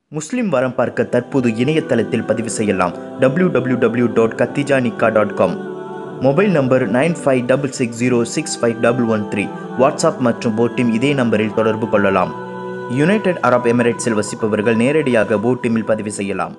முஸ்லிம் வரம் பார்க்க தற்போது இணையதளத்தில் பதிவு செய்யலாம் W W W dot Khadija நிக்கா dot com mobile number nine five double six zero six five double one three WhatsApp மற்றும் போட்டிம் இதே நம்பரில் தொடர்பு கொள்ளலாம் யுனைடெட் அரப் எமிரேட்ஸில் வசிப்பவர்கள் நேரடியாக போட்டிமில் பதிவு செய்யலாம்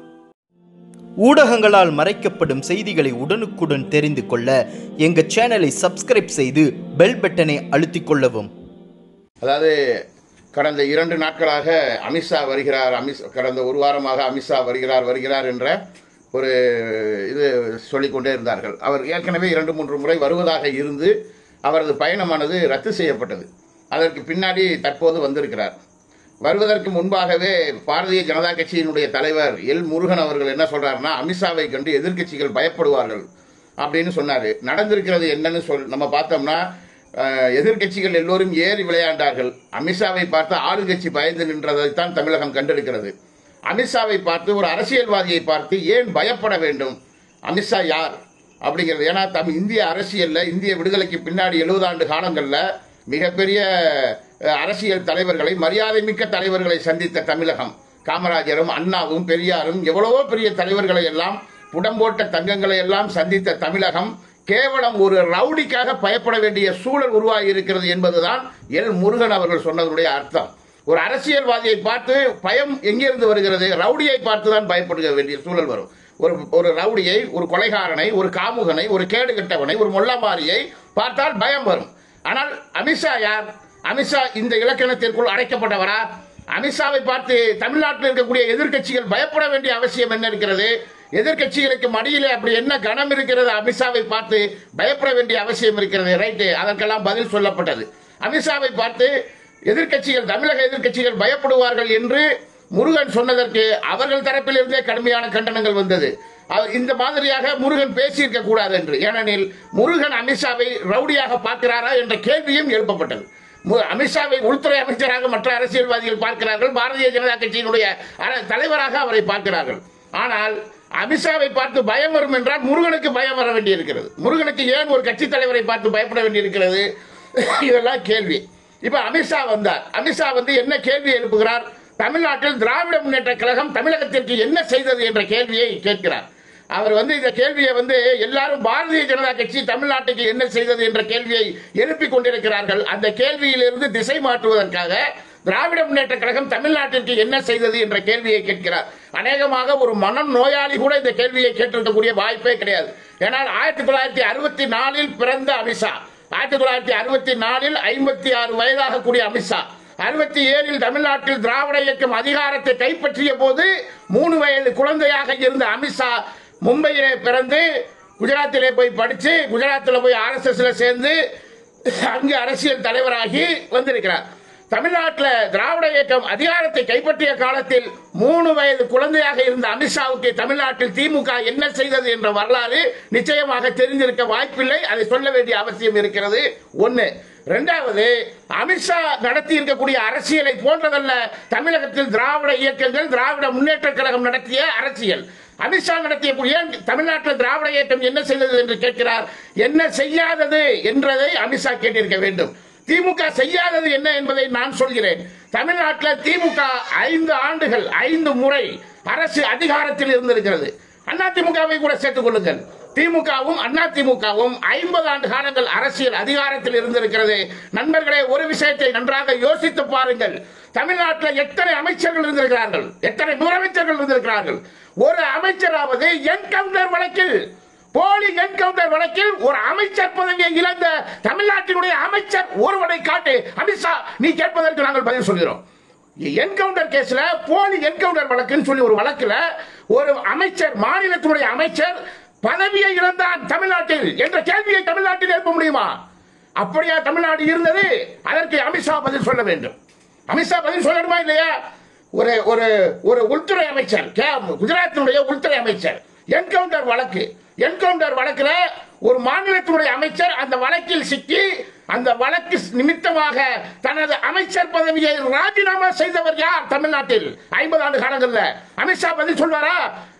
ஊடகங்களால் மறைக்கப்படும் செய்திகளை உடனுக்குடன் தெரிந்து கொள்ள எங்கள் சேனலை சப்ஸ்கிரைப் செய்து பெல் பட்டனை அழுத்திக் கொள்ளவும் அதாவது கடந்த இரண்டு நாட்களாக அமித்ஷா வருகிறார் அமித் கடந்த ஒரு வாரமாக அமித்ஷா வருகிறார் வருகிறார் என்ற ஒரு இது சொல்லிக்கொண்டே இருந்தார்கள் அவர் ஏற்கனவே இரண்டு மூன்று முறை வருவதாக இருந்து அவரது பயணமானது ரத்து செய்யப்பட்டது அதற்கு பின்னாடி தற்போது வந்திருக்கிறார் வருவதற்கு முன்பாகவே பாரதிய ஜனதா கட்சியினுடைய தலைவர் எல் முருகன் அவர்கள் என்ன சொல்றாருன்னா அமித்ஷாவை கண்டு எதிர்க்கட்சிகள் பயப்படுவார்கள் அப்படின்னு சொன்னாரு நடந்திருக்கிறது என்னன்னு சொல் நம்ம பார்த்தோம்னா அஹ், எதிர்க்கட்சிகள் எல்லோரும் ஏறி விளையாண்டார்கள் அமித்ஷாவை பார்த்து ஆளுங்கட்சி பயந்து நின்றதைத்தான் தமிழகம் கண்டிருக்கிறது அமித்ஷாவை பார்த்து ஒரு அரசியல்வாதியை பார்த்து ஏன் பயப்பட வேண்டும் அமித்ஷா யார் அப்படிங்கிறது ஏன்னா தம் இந்திய அரசியல்ல இந்திய விடுதலைக்கு பின்னாடி எழுபது ஆண்டு காலங்களில் மிகப்பெரிய அஹ், அரசியல் தலைவர்களை மரியாதை மிக்க தலைவர்களை சந்தித்த தமிழகம் காமராஜரும் அண்ணாவும் பெரியாரும் எவ்வளவோ பெரிய தலைவர்களை எல்லாம் புடம்போட்ட தங்கங்களை எல்லாம் சந்தித்த தமிழகம் கேவலம் ஒரு ரவுடிக்காக பயப்பட வேண்டிய சூழல் உருவாகி இருக்கிறது என்பதுதான் எல் முருகன் அவர்கள் சொன்னதனுடைய அர்த்தம் ஒரு அரசியல்வாதியை பார்த்து பயம் எங்கிருந்து வருகிறது ரவுடியை பார்த்து தான் பயப்படுக வேண்டிய சூழல் வரும் ஒரு ஒரு ரவுடியை ஒரு கொலைகாரனை ஒரு காமுகனை ஒரு கேடு கெட்டவனை ஒரு மொள்ளமாரியை பார்த்தால் பயம் வரும் ஆனால் அமித்ஷா யார் அமித்ஷா இந்த இலக்கணத்திற்குள் அடைக்கப்பட்டவரா அமித்ஷாவை பார்த்து தமிழ்நாட்டில் இருக்கக்கூடிய எதிர்க்கட்சிகள் பயப்பட வேண்டிய அவசியம் என்ன இருக்கிறது எதிர்க்கட்சிகளுக்கு மடியிலே அப்படி என்ன கனம் இருக்கிறது அமித்ஷாவை பார்த்து பயப்பட வேண்டிய அவசியம் இருக்கிறது ரைட்டு அதற்கெல்லாம் பதில் சொல்லப்பட்டது அமித்ஷாவை பார்த்து எதிர்க்கட்சிகள் தமிழக எதிர்க்கட்சிகள் பயப்படுவார்கள் என்று முருகன் சொன்னதற்கு அவர்கள் தரப்பிலிருந்தே கடுமையான கண்டனங்கள் வந்தது அவர் இந்த மாதிரியாக முருகன் பேசியிருக்க கூடாது என்று ஏனெனில் முருகன் அமித்ஷாவை ரவுடியாக பார்க்கிறாரா என்ற கேள்வியும் எழுப்பப்பட்டது மு- அமித்ஷாவை உள்துறை அமைச்சராக மற்ற அரசியல்வாதிகள் பார்க்கிறார்கள் பாரதிய ஜனதா கட்சியினுடைய அர- தலைவராக அவரை பார்க்கிறார்கள் ஆனால் அமித்ஷாவை பார்த்து பயம் வரும் என்றால் முருகனுக்கு பயம் வர வேண்டியிருக்கிறது முருகனுக்கு ஏன் ஒரு கட்சி தலைவரை பார்த்து பயப்பட வேண்டியிருக்கிறது இதெல்லாம் கேள்வி இப்ப அமித்ஷா வந்தார் அமித்ஷா வந்து என்ன கேள்வி எழுப்புகிறார் தமிழ்நாட்டில் திராவிட முன்னேற்ற கழகம் தமிழகத்திற்கு என்ன செய்தது என்ற கேள்வியை கேட்கிறார் அவர் வந்து இந்த கேள்வியை வந்து எல்லாரும் பாரதிய ஜனதா கட்சி தமிழ்நாட்டுக்கு என்ன செய்தது என்ற கேள்வியை எழுப்பிக் கொண்டிருக்கிறார்கள் அந்த கேள்வியிலிருந்து திசை மாற்றுவதற்காக திராவிட முன்னேற்ற கழகம் தமிழ்நாட்டிற்கு என்ன செய்தது என்ற கேள்வியை கேட்கிறார் அநேகமாக ஒரு மனம் நோயாளி கூட இந்த கேள்வியை கேட்டிருக்கக்கூடிய வாய்ப்பே கிடையாது ஏன்னால் ஆயிரத்தி தொள்ளாயிரத்தி அறுபத்தி நாலில் பிறந்த அமித்ஷா ஆயிரத்தி தொள்ளாயிரத்தி அறுபத்தி நாலில் ஐம்பத்தி ஆறு வயதாக கூடிய அமித்ஷா அறுபத்தி ஏழில் தமிழ்நாட்டில் திராவிட இயக்கம் அதிகாரத்தை கைப்பற்றிய போது மூணு வயது குழந்தையாக இருந்த அமித்ஷா மும்பையிலே பிறந்து குஜராத்திலே போய் படிச்சு குஜராத்தில் போய் ஆர்எஸ்எஸ்ல சேர்ந்து அங்கு அரசியல் தலைவராகி வந்திருக்கிறார் தமிழ்நாட்டில் திராவிட இயக்கம் அதிகாரத்தை கைப்பற்றிய காலத்தில் மூணு வயது குழந்தையாக இருந்த அமித்ஷாவுக்கு தமிழ்நாட்டில் திமுக என்ன செய்தது என்ற வரலாறு நிச்சயமாக தெரிந்திருக்க வாய்ப்பில்லை அதை சொல்ல வேண்டிய அவசியம் இருக்கிறது ஒன்னு ரெண்டாவது அமித்ஷா நடத்தி இருக்கக்கூடிய அரசியலை போன்றதல்ல தமிழகத்தில் திராவிட இயக்கங்கள் திராவிட முன்னேற்ற கழகம் நடத்திய அரசியல் அமித்ஷா நடத்திய ஏன் தமிழ்நாட்டில் திராவிட இயக்கம் என்ன செய்தது என்று கேட்கிறார் என்ன செய்யாதது என்றதை அமித்ஷா கேட்டிருக்க வேண்டும் திமுக செய்யாதது என்ன என்பதை நான் சொல்கிறேன் தமிழ்நாட்டில் திமுக ஐந்து ஆண்டுகள் ஐந்து முறை அரசு அதிகாரத்தில் இருந்திருக்கிறது அதிமுகவை கூட சேர்த்துக் கொள்ளுங்கள் திமுகவும் அதிமுகவும் ஐம்பது ஆண்டு காலங்கள் அரசியல் அதிகாரத்தில் இருந்திருக்கிறது நண்பர்களே ஒரு விஷயத்தை நன்றாக யோசித்து பாருங்கள் தமிழ்நாட்டில் எத்தனை அமைச்சர்கள் இருந்திருக்கிறார்கள் எத்தனை முதலமைச்சர்கள் இருந்திருக்கிறார்கள் ஒரு அமைச்சராவது என்கவுண்டர் வழக்கில் போலி என்கவுண்டர் வழக்கில் ஒரு அமைச்சர் பதவியை இழந்த தமிழ்நாட்டினுடைய அமைச்சர் ஒருவனை காட்டு அமித்ஷா நீ கேட்பதற்கு நாங்கள் பதில் சொல்கிறோம் என்கவுண்டர் கேஸ்ல போலி என்கவுண்டர் வழக்குன்னு சொல்லி ஒரு வழக்குல ஒரு அமைச்சர் மாநிலத்தினுடைய அமைச்சர் பதவியை இழந்தான் தமிழ்நாட்டில் என்ற கேள்வியை தமிழ்நாட்டில் எழுப்ப முடியுமா அப்படியா தமிழ்நாடு இருந்தது அதற்கு அமித்ஷா பதில் சொல்ல வேண்டும் அமித்ஷா பதில் சொல்லணுமா இல்லையா ஒரு ஒரு ஒரு உள்துறை அமைச்சர் கே- குஜராத்தினுடைய உள்துறை அமைச்சர் என்கவுண்டர் வழக்கு என்கவுண்டர் வழக்குல ஒரு மாநிலத்தினுடைய அமைச்சர் அந்த வழக்கில் சிக்கி அந்த வழக்கு நிமித்தமாக தனது அமைச்சர் பதவியை ராஜினாமா செய்தவர் யார் தமிழ்நாட்டில் ஐம்பது ஆண்டு காலங்கள்ல அமித்ஷா பதில் சொல்வாரா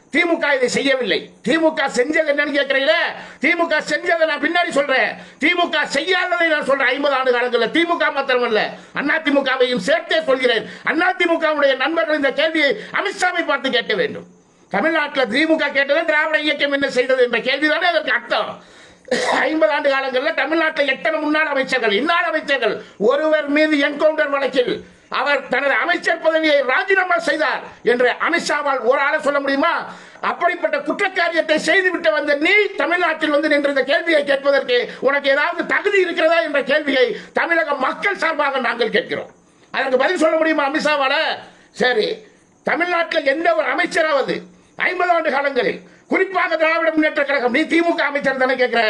திமுக இதை செய்யவில்லை திமுக செஞ்சது என்னன்னு கேட்கிறீங்களே திமுக செஞ்சதை நான் பின்னாடி சொல்றேன் திமுக செய்யாததை நான் சொல்றேன் ஐம்பது ஆண்டு காலங்களில் திமுக மாத்திரமல்ல அண்ணா திமுகவையும் சேர்த்தே சொல்கிறேன் அண்ணா திமுகவுடைய நண்பர்கள் இந்த கேள்வியை அமித்ஷாவை பார்த்து கேட்க வேண்டும் தமிழ்நாட்டில் திமுக கேட்டது திராவிட இயக்கம் என்ன செய்தது என்ற கேள்விதானே அதற்கு அர்த்தம் ஐம்பது ஆண்டு காலங்களில் தமிழ்நாட்டில் எத்தனை முன்னாள் அமைச்சர்கள் இன்னாள் அமைச்சர்கள் ஒருவர் மீது என்கவுண்டர் வழக்கில் அவர் தனது அமைச்சர் பதவியை ராஜினாமா செய்தார் என்று அமித்ஷாவால் ஒரு ஆளை சொல்ல முடியுமா அப்படிப்பட்ட குற்றக்காரியத்தை செய்துவிட்டு வந்த நீ தமிழ்நாட்டில் வந்து நின்ற இந்த கேள்வியை கேட்பதற்கு உனக்கு ஏதாவது தகுதி இருக்கிறதா என்ற கேள்வியை தமிழக மக்கள் சார்பாக நாங்கள் கேட்கிறோம் அதற்கு பதில் சொல்ல முடியுமா அமித்ஷாவால சரி தமிழ்நாட்டில் எந்த ஒரு அமைச்சராவது ஐம்பது ஆண்டு காலங்களில் குறிப்பாக திராவிட முன்னேற்ற கழகம் நீ திமுக அமைச்சர் தானே கேட்கிற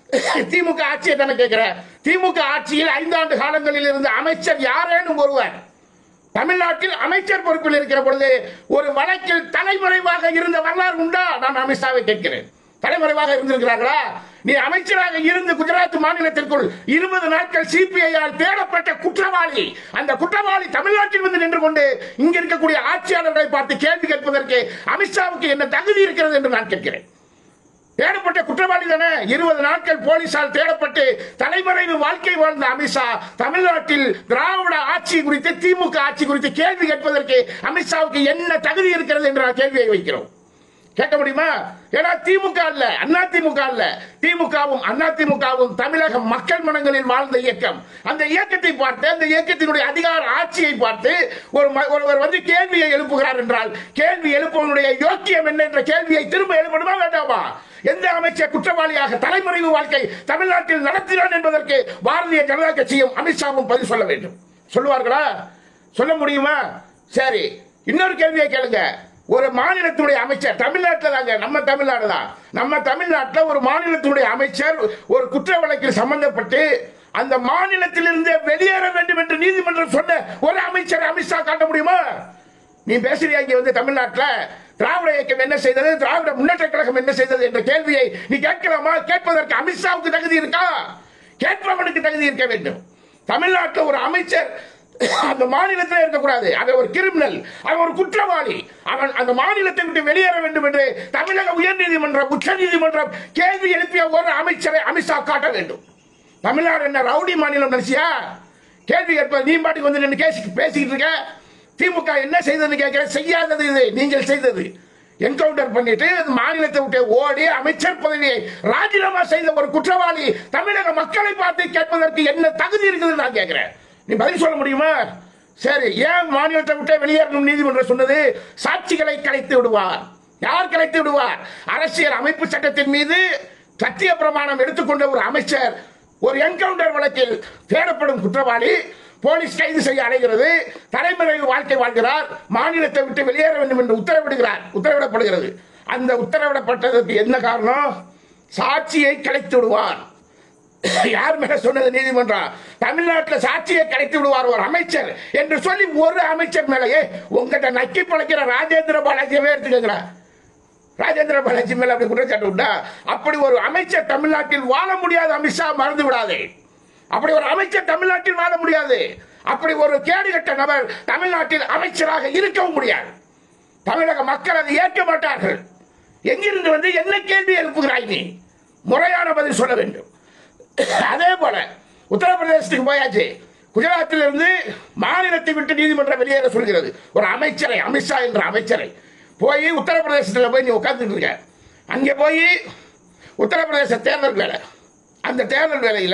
திமுக ஆட்சியை தானே கேட்கிற திமுக ஆட்சியில் ஐந்தாண்டு காலங்களில் இருந்த அமைச்சர் யாரேனும் ஒருவர் தமிழ்நாட்டில் அமைச்சர் பொறுப்பில் இருக்கிற பொழுது ஒரு வழக்கில் தலைமறைவாக இருந்த வரலாறு உண்டா நான் அமித்ஷாவை கேட்கிறேன் தலைமறைவாக இருந்திருக்கிறார்களா நீ அமைச்சராக இருந்து குஜராத் மாநிலத்திற்குள் இருபது நாட்கள் சிபிஐயால் தேடப்பட்ட குற்றவாளி அந்த குற்றவாளி தமிழ்நாட்டில் வந்து நின்று கொண்டு இங்க இருக்கக்கூடிய ஆட்சியாளர்களை பார்த்து கேள்வி கேட்பதற்கு அமித்ஷாவுக்கு என்ன தகுதி இருக்கிறது என்று நான் கேட்கிறேன் தேடப்பட்ட குற்றவாளி தானே இருபது நாட்கள் போலீசால் தேடப்பட்டு தலைமறைவு வாழ்க்கை வாழ்ந்த அமித்ஷா தமிழ்நாட்டில் திராவிட ஆட்சி குறித்து திமுக ஆட்சி குறித்து கேள்வி கேட்பதற்கு அமித்ஷாவுக்கு என்ன தகுதி இருக்கிறது என்று நான் கேள்வியை வைக்கிறோம் கேட்க முடியுமா ஏன்னா திமுக அல்ல அண்ணா திமுக அல்ல திமுகவும் அண்ணா திமுகவும் தமிழக மக்கள் மனங்களில் வாழ்ந்த இயக்கம் அந்த இயக்கத்தை பார்த்து அந்த இயக்கத்தினுடைய அதிகார ஆட்சியை பார்த்து ஒரு ம- ஒருவர் வந்து கேள்வியை எழுப்புகிறார் என்றால் கேள்வி எழுப்பவனுடைய யோக்கியம் என்ன என்ற கேள்வியை திரும்ப எழுப்பணுமா வேண்டாமா எந்த அமைச்சர் குற்றவாளியாக தலைமறைவு வாழ்க்கை தமிழ்நாட்டில் நடத்தினான் என்பதற்கு பாரதிய ஜனதா கட்சியும் அமித்ஷாவும் பதில் சொல்ல வேண்டும் சொல்லுவார்களா சொல்ல முடியுமா சரி இன்னொரு கேள்வியை கேளுங்க ஒரு மாநிலத்தினுடைய அமைச்சர் தமிழ்நாட்டில் தாங்க நம்ம தமிழ்நாடு தான் நம்ம தமிழ்நாட்டில் ஒரு மாநிலத்தினுடைய அமைச்சர் ஒரு குற்ற வழக்கில் சம்பந்தப்பட்டு அந்த மாநிலத்திலிருந்தே வெளியேற வேண்டும் என்று நீதிமன்றம் சொன்ன ஒரு அமைச்சர் அமித்ஷா காட்ட முடியுமா நீ பேசுறியா இங்க வந்து தமிழ்நாட்டில் திராவிட இயக்கம் என்ன செய்தது திராவிட முன்னேற்ற கழகம் என்ன செய்தது என்ற கேள்வியை நீ கேட்கலாமா கேட்பதற்கு அமித்ஷாவுக்கு தகுதி இருக்கா கேட்பவனுக்கு தகுதி இருக்க வேண்டும் தமிழ்நாட்டில் ஒரு அமைச்சர் அந்த மாநிலத்தில் இருக்கக்கூடாது அவன் ஒரு கிரிமினல் அவன் ஒரு குற்றவாளி அவன் அந்த மாநிலத்தை விட்டு வெளியேற வேண்டும் என்று தமிழக உயர்நீதிமன்றம் உச்ச நீதிமன்றம் கேள்வி எழுப்பிய ஒரு அமைச்சரை அமித்ஷா காட்ட வேண்டும் தமிழ்நாடு என்ன ரவுடி மாநிலம் நினைச்சியா கேள்வி கேட்ப நீ பாட்டுக்கு வந்து நின்று கேசி பேசிக்கிட்டு இருக்க திமுக என்ன செய்ததுன்னு கேட்கிற செய்யாதது இது நீங்கள் செய்தது என்கவுண்டர் பண்ணிட்டு அந்த மாநிலத்தை விட்டு ஓடி அமைச்சர் பதவியை ராஜினாமா செய்த ஒரு குற்றவாளி தமிழக மக்களை பார்த்து கேட்பதற்கு என்ன தகுதி இருக்குதுன்னு நான் கேட்கிறேன் நீ பதில் சொல்ல முடியுமா சரி ஏன் மாநிலத்தை விட்டு வெளியேறணும் நீதிமன்றம் சொன்னது சாட்சிகளை கலைத்து விடுவார் யார் கலைத்து விடுவார் அரசியல் அமைப்பு சட்டத்தின் மீது சத்திய பிரமாணம் எடுத்துக்கொண்ட ஒரு அமைச்சர் ஒரு என்கவுண்டர் வழக்கில் தேடப்படும் குற்றவாளி போலீஸ் கைது செய்ய அடைகிறது தலைமறைவு வாழ்க்கை வாழ்கிறார் மாநிலத்தை விட்டு வெளியேற வேண்டும் என்று உத்தரவிடுகிறார் உத்தரவிடப்படுகிறது அந்த உத்தரவிடப்பட்டதற்கு என்ன காரணம் சாட்சியை கலைத்து விடுவார் யார் மேல சொன்னது நீதிமன்றம் தமிழ்நாட்டில் சாட்சியை கிடைத்து விடுவார் ஒரு அமைச்சர் என்று சொல்லி ஒரு அமைச்சர் மேலேயே உங்ககிட்ட நக்கி பழைக்கிற ராஜேந்திர பாலாஜியவே எடுத்துக்கங்களா ராஜேந்திர பாலாஜி மேல அப்படி குற்றச்சாட்டு உண்டா அப்படி ஒரு அமைச்சர் தமிழ்நாட்டில் வாழ முடியாது அமித்ஷா மறந்து விடாதே அப்படி ஒரு அமைச்சர் தமிழ்நாட்டில் வாழ முடியாது அப்படி ஒரு கேடுகட்ட நபர் தமிழ்நாட்டில் அமைச்சராக இருக்கவும் முடியாது தமிழக மக்கள் அதை ஏற்க மாட்டார்கள் எங்கிருந்து வந்து என்ன கேள்வி எழுப்புகிறாய் நீ முறையான பதில் சொல்ல வேண்டும் அதே போல உத்தரப்பிரதேசத்துக்கு போயாச்சு குஜராத்தில் இருந்து மாநிலத்தை விட்டு நீதிமன்றம் வெளியேற சொல்கிறது ஒரு அமைச்சரை அமித்ஷா என்ற அமைச்சரை போய் உத்தரப்பிரதேசத்தில் போய் நீ உட்கார்ந்துட்டு இருக்க அங்கே போய் உத்தரப்பிரதேச தேர்தல் வேலை அந்த தேர்தல் வேலையில்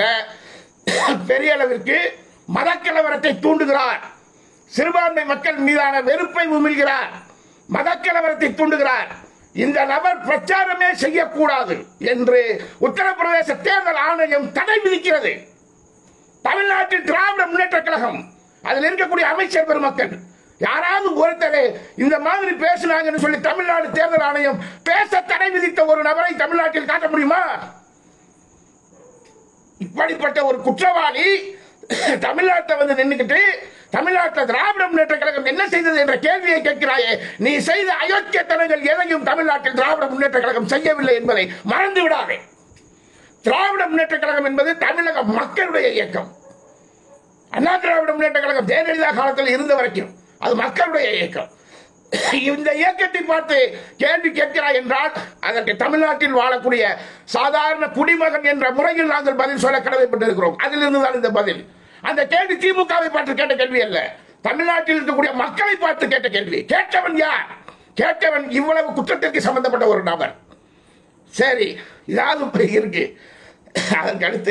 பெரிய அளவிற்கு மதக்கலவரத்தை தூண்டுகிறார் சிறுபான்மை மக்கள் மீதான வெறுப்பை உமிழ்கிறார் மதக்கலவரத்தை தூண்டுகிறார் இந்த நபர் பிரச்சாரமே செய்யக்கூடாது என்று உத்தரப்பிரதேச தேர்தல் ஆணையம் தடை விதிக்கிறது தமிழ்நாட்டில் திராவிட முன்னேற்ற கழகம் அதில் இருக்கக்கூடிய அமைச்சர் பெருமக்கள் யாராவது ஒருத்தர் இந்த மாதிரி பேசினாங்கன்னு சொல்லி தமிழ்நாடு தேர்தல் ஆணையம் பேச தடை விதித்த ஒரு நபரை தமிழ்நாட்டில் காட்ட முடியுமா இப்படிப்பட்ட ஒரு குற்றவாளி தமிழ்நாட்டை வந்து நின்னுக்கிட்டு தமிழ்நாட்டில் திராவிட முன்னேற்ற கழகம் என்ன செய்தது என்ற கேள்வியை கேட்கிறாயே நீ செய்த அயோக்கியத்தனங்கள் எதையும் தமிழ்நாட்டில் திராவிட முன்னேற்ற கழகம் செய்யவில்லை என்பதை மறந்து விடாதே திராவிட முன்னேற்ற கழகம் என்பது தமிழக மக்களுடைய இயக்கம் அண்ணா திராவிட முன்னேற்ற கழகம் ஜெயலலிதா காலத்தில் இருந்த வரைக்கும் அது மக்களுடைய இயக்கம் இந்த இயக்கத்தை பார்த்து கேள்வி கேட்கிறாய் என்றால் அதற்கு தமிழ்நாட்டில் வாழக்கூடிய சாதாரண குடிமகன் என்ற முறையில் நாங்கள் பதில் சொல்ல கடமைப்பட்டிருக்கிறோம் அதிலிருந்து தான் இந்த பதில் அந்த கேள்வி திமுகவை பார்த்து கேட்ட கேள்வி அல்ல தமிழ்நாட்டில் இருக்கக்கூடிய மக்களை பார்த்து கேட்ட கேள்வி கேட்டவன் யார் கேட்டவன் இவ்வளவு குற்றத்திற்கு சம்பந்தப்பட்ட ஒரு நபர் சரி இதாவது இப்ப இருக்கு அதற்கு அடுத்து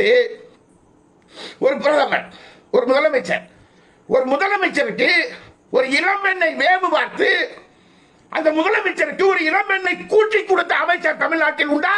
ஒரு பிரதமர் ஒரு முதலமைச்சர் ஒரு முதலமைச்சருக்கு ஒரு இளம்பெண்ணை வேவு பார்த்து அந்த முதலமைச்சருக்கு ஒரு இளம்பெண்ணை கூட்டி கொடுத்த அமைச்சர் தமிழ்நாட்டில் உண்டா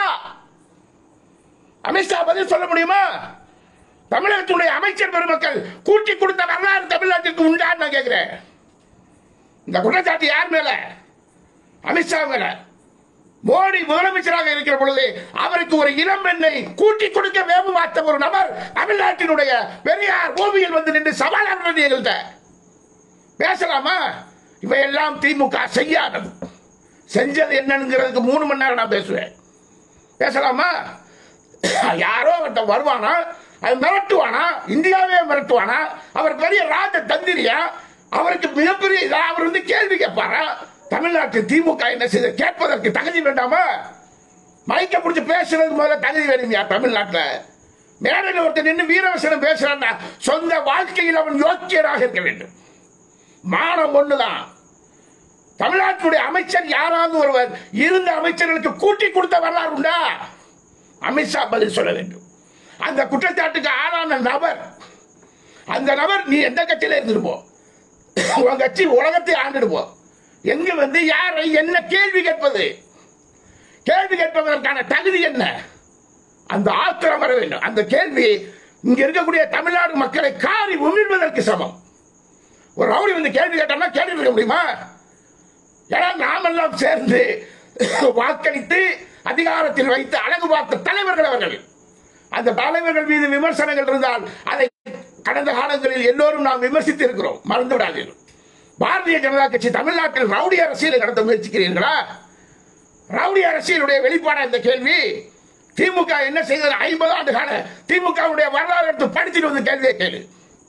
அமித்ஷா பதில் சொல்ல முடியுமா தமிழகத்துடைய அமைச்சர் பெருமக்கள் கூட்டி கொடுத்த வரலாறு தமிழ்நாட்டிற்கு உண்டான்னு நான் கேட்கிறேன் இந்த குற்றச்சாட்டு யார் மேல அமித்ஷா மேல மோடி முதலமைச்சராக இருக்கிற பொழுது அவருக்கு ஒரு இளம் பெண்ணை கூட்டி கொடுக்க வேவு பார்த்த ஒரு நபர் தமிழ்நாட்டினுடைய பெரியார் கோவியில் வந்து நின்று சவாலான எங்கள்கிட்ட பேசலாமா இவையெல்லாம் திமுக செய்யாதது செஞ்சது என்னங்கிறதுக்கு மூணு மணி நேரம் நான் பேசுவேன் பேசலாமா யாரோ ஒருத்தன் வருவானா அது மிரட்டுவானா இந்தியாவே மிரட்டுவானா அவர் பெரிய ராஜ தந்திரியா அவருக்கு மிகப்பெரிய இதா அவர் வந்து கேள்வி கேட்பாரா தமிழ்நாட்டு திமுக என்ன செய்த கேட்பதற்கு தகுதி வேண்டாமா மைக்க பிடிச்சி பேசுறது முதல்ல தகுதி வேணுமையா தமிழ்நாட்டில் மேடையில் ஒருத்தர் நின்று வீரவசனம் பேசுறான்னா சொந்த வாழ்க்கையில் அவன் யோக்கியராக இருக்க வேண்டும் மானம் ஒண்ணுதான் தமிழ்நாட்டுடைய அமைச்சர் யாராவது ஒருவர் இருந்த அமைச்சர்களுக்கு கூட்டி கொடுத்த வரலாறு உண்டா அமித்ஷா பதில் சொல்ல வேண்டும் அந்த குற்றச்சாட்டுக்கு ஆளான நபர் அந்த நபர் நீ எந்த கட்சியில இருந்துட்டு போ உன் கட்சி உலகத்தை ஆண்டுட்டு போ எங்க வந்து யாரை என்ன கேள்வி கேட்பது கேள்வி கேட்பதற்கான தகுதி என்ன அந்த ஆத்திரம் வர வேண்டும் அந்த கேள்வி இங்க இருக்கக்கூடிய தமிழ்நாடு மக்களை காரி உமிழ்வதற்கு சமம் ஒரு ரவுடி வந்து கேள்வி கேட்டோம்னா கேள்வி கேட்க முடியுமா ஏன்னா நாமெல்லாம் சேர்ந்து வாக்களித்து அதிகாரத்தில் வைத்து அழகு பார்த்த தலைவர்கள் அவர்கள் அந்த தலைவர்கள் மீது விமர்சனங்கள் இருந்தால் அதை கடந்த காலங்களில் எல்லோரும் நாம் விமர்சித்து இருக்கிறோம் மறந்து விடாதீர்கள் பாரதிய ஜனதா கட்சி தமிழ்நாட்டில் ரவுடி அரசியலை நடத்த முயற்சிக்கிறீர்களா ரவுடி அரசியலுடைய வெளிப்பாடு இந்த கேள்வி திமுக என்ன செய்தது ஐம்பது ஆண்டு கால திமுகவுடைய வரலாறு எடுத்து படிச்சுட்டு வந்து கேள்வியை கேளு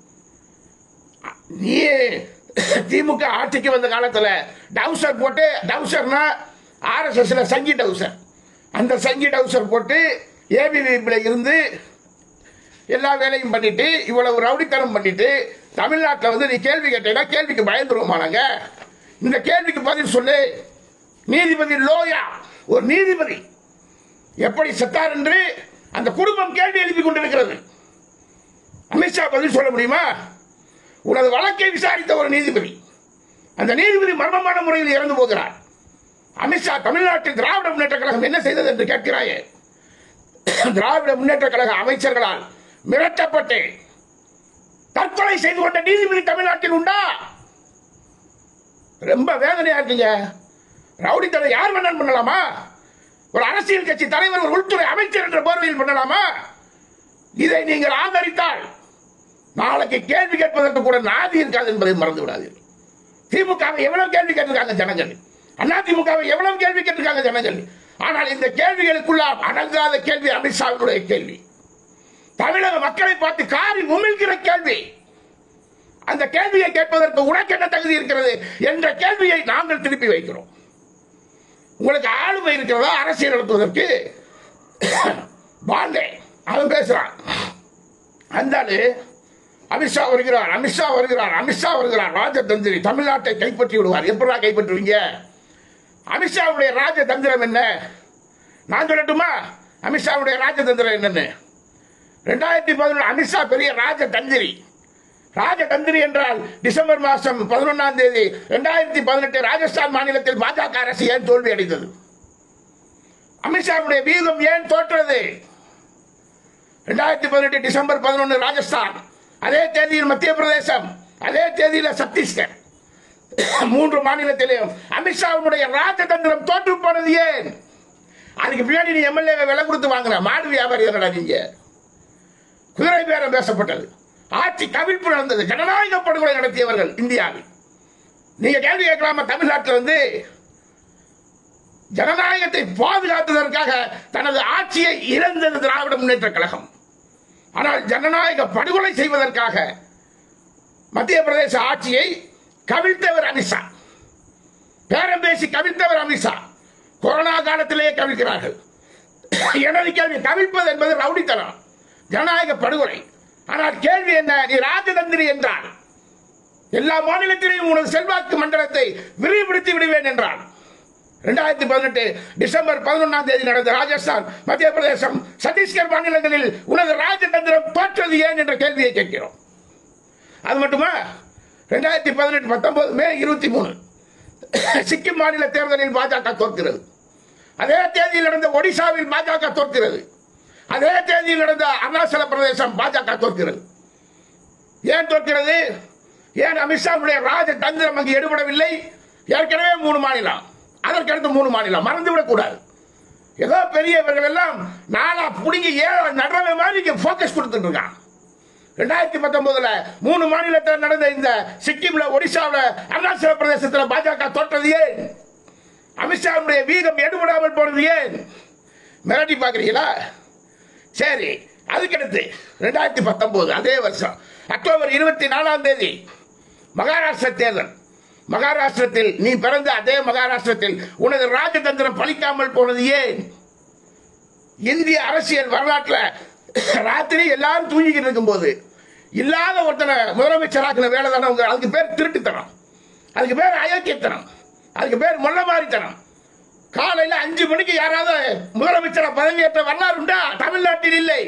நீ திமுக ஆட்சிக்கு வந்த காலத்துல டவுசர் போட்டு டவுசர்னா ஆர்எஸ்எஸ்ல சங்கி டவுசர் அந்த சங்கி டவுசர் போட்டு ஏபிவிபில இருந்து எல்லா வேலையும் பண்ணிட்டு இவ்வளவு ரவுடித்தனம் பண்ணிட்டு தமிழ்நாட்டில் வந்து நீ கேள்வி கேட்டீங்கன்னா கேள்விக்கு பயந்துருவோமா நாங்க இந்த கேள்விக்கு பதில் சொல்லு நீதிபதி லோயா ஒரு நீதிபதி எப்படி செத்தார் என்று அந்த குடும்பம் கேள்வி எழுப்பி கொண்டிருக்கிறது அமித்ஷா பதில் சொல்ல முடியுமா உனது வழக்கை விசாரித்த ஒரு நீதிபதி அந்த நீதிபதி மர்மமான முறையில் இறந்து போகிறார் அமித்ஷா தமிழ்நாட்டில் திராவிட முன்னேற்ற கழகம் என்ன செய்தது என்று கேட்கிறாயே திராவிட முன்னேற்ற கழக அமைச்சர்களால் மிரட்டப்பட்டு தற்கொலை செய்து கொண்ட நீதிபதி தமிழ்நாட்டில் உண்டா ரொம்ப வேதனையா இருக்கீங்க ரவுடித்தனை யார் வேணாலும் பண்ணலாமா ஒரு அரசியல் கட்சி தலைவர் ஒரு உள்துறை அமைச்சர் என்ற போர்வையில் பண்ணலாமா இதை நீங்கள் ஆதரித்தால் நாளைக்கு கேள்வி கேட்பதற்கு கூட நாதி இருக்காது என்பதை மறந்து விடாதீர்கள் திமுகவை எவ்வளவு கேள்வி கேட்டிருக்காங்க ஜனங்கள் அண்ணா திமுகவை எவ்வளவு கேள்வி கேட்டிருக்காங்க ஜனங்கள் ஆனால் இந்த கேள்விகளுக்குள்ள அடங்காத கேள்வி அமித்ஷாவினுடைய கேள்வி தமிழக மக்களை பார்த்து காரி உமிழ்கிற கேள்வி அந்த கேள்வியை கேட்பதற்கு உனக்கு என்ன தகுதி இருக்கிறது என்ற கேள்வியை நாங்கள் திருப்பி வைக்கிறோம் உங்களுக்கு ஆளுமை இருக்கிறதா அரசியல் நடத்துவதற்கு பாண்டே அவன் பேசுறான் அந்த ஆளு அமித்ஷா வருகிறார் அமித்ஷா வருகிறார் அமித்ஷா வருகிறார் ராஜதந்திரி தமிழ்நாட்டை கைப்பற்றி விடுவார் எப்படா கைப்பற்றுவீங்க அமித்ஷாவுடைய ராஜதந்திரம் என்ன நான் சொல்லட்டுமா அமித்ஷாவுடைய ராஜதந்திரம் என்னன்னு ரெண்டாயிரத்தி பதினொன்று அமித்ஷா பெரிய ராஜதந்திரி ராஜதந்திரி என்றால் டிசம்பர் மாதம் பதினொன்றாம் தேதி ரெண்டாயிரத்தி பதினெட்டு ராஜஸ்தான் மாநிலத்தில் பாஜக அரசு ஏன் தோல்வி அடைந்தது அமித்ஷாவுடைய வீதம் ஏன் தோற்றது ரெண்டாயிரத்தி பதினெட்டு டிசம்பர் பதினொன்று ராஜஸ்தான் அதே தேதியில் மத்திய பிரதேசம் அதே தேதியில் சத்தீஸ்கர் மூன்று மாநிலத்திலேயும் அமித்ஷாவுடைய ராஜதந்திரம் தோற்று போனது ஏன் அதுக்கு பின்னாடி நீ எம்எல்ஏ விலை கொடுத்து வாங்கின மாடு வியாபாரிகளா நீங்க குதிரை பேரம் பேசப்பட்டது ஆட்சி கவிழ்ப்பு நடந்தது ஜனநாயக படுகொலை நடத்தியவர்கள் இந்தியாவில் நீங்க கேள்வி கேட்கலாமா தமிழ்நாட்டில் வந்து ஜனநாயகத்தை பாதுகாத்ததற்காக தனது ஆட்சியை இழந்தது திராவிட முன்னேற்ற கழகம் ஆனால் ஜனநாயக படுகொலை செய்வதற்காக மத்திய பிரதேச ஆட்சியை கவிழ்த்தவர் அமித்ஷா பேரம் பேசி கவிழ்த்தவர் அமித்ஷா கொரோனா காலத்திலேயே கவிழ்க்கிறார்கள் எனது கேள்வி கவிழ்ப்பது என்பது ரவுடித்தனம் ஜனநாயக படுகொலை ஆனால் கேள்வி என்ன நீ ராஜதந்திரி என்றான் எல்லா மாநிலத்திலையும் உனது செல்வாக்கு மண்டலத்தை விரிவுபடுத்தி விடுவேன் என்றான் இரண்டாயிரத்தி பதினெட்டு டிசம்பர் பதினொன்றாம் தேதி நடந்த ராஜஸ்தான் மத்திய பிரதேசம் சத்தீஸ்கர் மாநிலங்களில் உனது ராஜதந்திரம் தோற்றது ஏன் என்ற கேள்வியை கேட்கிறோம் அது மட்டுமா ரெண்டாயிரத்தி பதினெட்டு பத்தொன்பது மே இருபத்தி மூணு சிக்கிம் மாநில தேர்தலில் பாஜக தோற்கிறது அதே தேதியில் நடந்த ஒடிசாவில் பாஜக தோற்கிறது அதே தேதியில் நடந்த அருணாச்சல பிரதேசம் பாஜக தோற்கிறது ஏன் தோற்கிறது ஏன் அமித்ஷாவுடைய ராஜ தந்திரம் அங்கு எடுபடவில்லை ஏற்கனவே மூணு மாநிலம் அதற்கடுத்து மூணு மாநிலம் மறந்துவிடக் கூடாது ஏதோ பெரியவர்கள் எல்லாம் நாளா புடுங்கி ஏழு நடுறவை மாதிரி இங்க போக்கஸ் கொடுத்துட்டு இருக்கான் ரெண்டாயிரத்தி பத்தொன்பதுல மூணு மாநிலத்தில் நடந்த இந்த சிக்கிம்ல ஒடிசாவில் அருணாச்சல பிரதேசத்தில் பாஜக தோற்றது ஏன் அமித்ஷாவுடைய வீகம் எடுபடாமல் போனது ஏன் மிரட்டி பார்க்குறீங்களா சரி அதுக்கடுத்து ரெண்டாயிரத்தி பத்தொன்பது அதே வருஷம் அக்டோபர் இருபத்தி நாலாம் தேதி மகாராஷ்டிர தேர்தல் மகாராஷ்டிரத்தில் நீ பிறந்த அதே மகாராஷ்டிரத்தில் உனது ராஜதந்திரம் பலிக்காமல் போனது ஏன் இந்திய அரசியல் வரலாற்றில் ராத்திரி எல்லாரும் தூங்கிக்கிட்டு இருக்கும்போது இல்லாத ஒருத்தனை முதலமைச்சராக்கின வேலை தானே உங்க அதுக்கு பேர் திருட்டுத்தனம் அதுக்கு பேர் அயோக்கியத்தனம் அதுக்கு பேர் மொல்லமாரித்தனம் காலையில அஞ்சு மணிக்கு யாராவது முதலமைச்சரை பதவியேற்ற வரலாறு உண்டா தமிழ்நாட்டில் இல்லை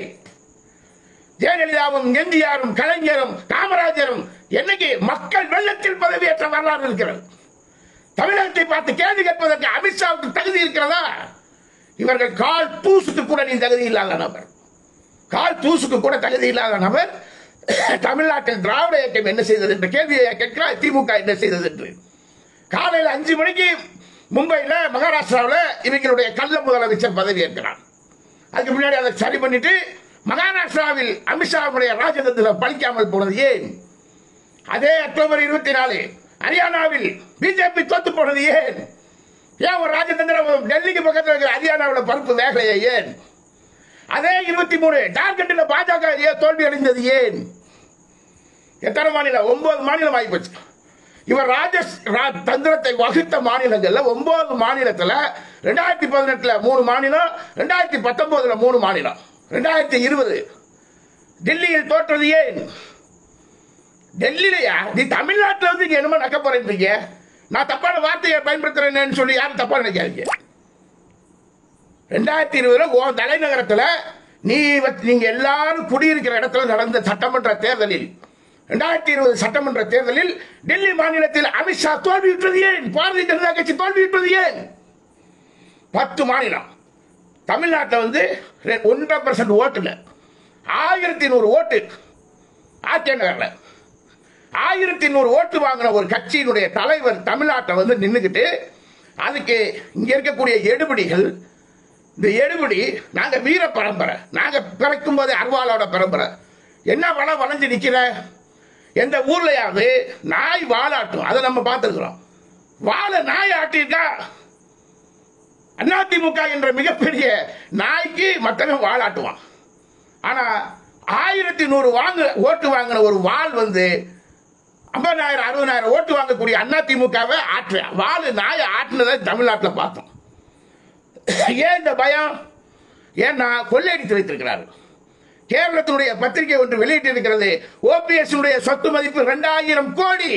ஜெயலலிதாவும் எம்ஜிஆரும் கலைஞரும் காமராஜரும் என்னைக்கு மக்கள் வெள்ளத்தில் பதவியேற்ற வரலாறு இருக்கிறது தமிழகத்தை பார்த்து கேள்வி கேட்பதற்கு அமித்ஷாவுக்கு தகுதி இருக்கிறதா இவர்கள் கால் தூசுக்கு கூட நீ தகுதி இல்லாத நபர் கால் தூசுக்கு கூட தகுதி இல்லாத நபர் தமிழ்நாட்டில் திராவிட இயக்கம் என்ன செய்தது என்ற கேள்வியை கேட்கிறார் திமுக என்ன செய்தது என்று காலையில் அஞ்சு மணிக்கு மும்பையில் மகாராஷ்டிராவில் இவங்களுடைய கள்ள முதலமைச்சர் பதவி ஏற்கிறார் அதுக்கு முன்னாடி அதை சரி பண்ணிட்டு மகாராஷ்டிராவில் அமித்ஷாவுடைய ராஜதந்திரம் பலிக்காமல் போனது ஏன் அதே அக்டோபர் இருபத்தி நாலு ஹரியானாவில் பிஜேபி தோத்து போனது ஏன் ஏன் ஒரு ராஜதந்திரம் டெல்லிக்கு பக்கத்தில் இருக்கிற ஹரியானாவில் பருப்பு வேகலையே ஏன் அதே இருபத்தி மூணு ஜார்க்கண்டில் பாஜக ஏன் தோல்வி அடைந்தது ஏன் எத்தனை மாநிலம் ஒன்பது மாநிலம் ஆகிப்போச்சு இவர் ராஜ ரா- தந்திரத்தை வகுத்த மாநிலங்கள்ல ஒன்பது மாநிலத்துல ரெண்டாயிரத்தி பதினெட்டுல மூணு மாநிலம் ரெண்டாயிரத்தி பத்தொன்பதுல மூணு மாநிலம் ரெண்டாயிரத்தி இருபது டெல்லியில் தோற்றது ஏன் டெல்லியிலயா நீ தமிழ்நாட்டில் வந்து இங்க என்னமோ நக்க போறீங்க நான் தப்பான வார்த்தையை பயன்படுத்துறேன்னு சொல்லி யாரும் தப்பா நினைக்காதீங்க ரெண்டாயிரத்தி இருபதுல உன் தலைநகரத்தில் நீ வ- நீங்க எல்லாரும் குடியிருக்கிற இடத்துல நடந்த சட்டமன்ற தேர்தலில் ரெண்டாயிரத்தி இருபது சட்டமன்ற தேர்தலில் டெல்லி மாநிலத்தில் அமித்ஷா தோல்வியுற்றது ஏன் பாரதிய ஜனதா கட்சி தோல்வியுற்றது ஏன் பத்து மாநிலம் தமிழ்நாட்டில் வந்து ரெ- ஒன்றரை பர்சன்ட் ஓட்டுல ஆயிரத்தி நூறு ஓட்டு ஆட்சி நகரில் ஆயிரத்தி நூறு ஓட்டு வாங்கின ஒரு கட்சியினுடைய தலைவர் தமிழ்நாட்டை வந்து நின்றுக்கிட்டு அதுக்கு இங்க இருக்கக்கூடிய எடுபடிகள் இந்த எடுபடி நாங்க வீர பரம்பரை நாங்க பிறக்கும் போதே அருவாளோட பரம்பரை என்ன வளம் வளைஞ்சு நிக்கிற எந்த ஊர்லயாவது நாய் வாலாட்டும் அதை நம்ம பார்த்துருக்குறோம் வாழை நாய் ஆட்டியிருக்கா அதிமுக என்ற மிகப்பெரிய நாய்க்கு மற்றவன் வாலாட்டுவான் ஆனா ஆயிரத்தி நூறு வாங்க ஓட்டு வாங்கின ஒரு வாள் வந்து ஐம்பதாயிரம் அறுபதாயிரம் ஓட்டு வாங்கக்கூடிய அதிமுகவை ஆற்ற வாள் நாயை ஆட்டினதை தமிழ்நாட்டில் பார்த்தோம் ஏன் இந்த பயம் ஏன்னா கொள்ளையடித்து வைத்திருக்கிறார்கள் கேரளத்தினுடைய பத்திரிகை ஒன்று வெளியிட்டிருக்கிறது ஓபிஎஸ் சொத்து மதிப்பு ரெண்டாயிரம் கோடி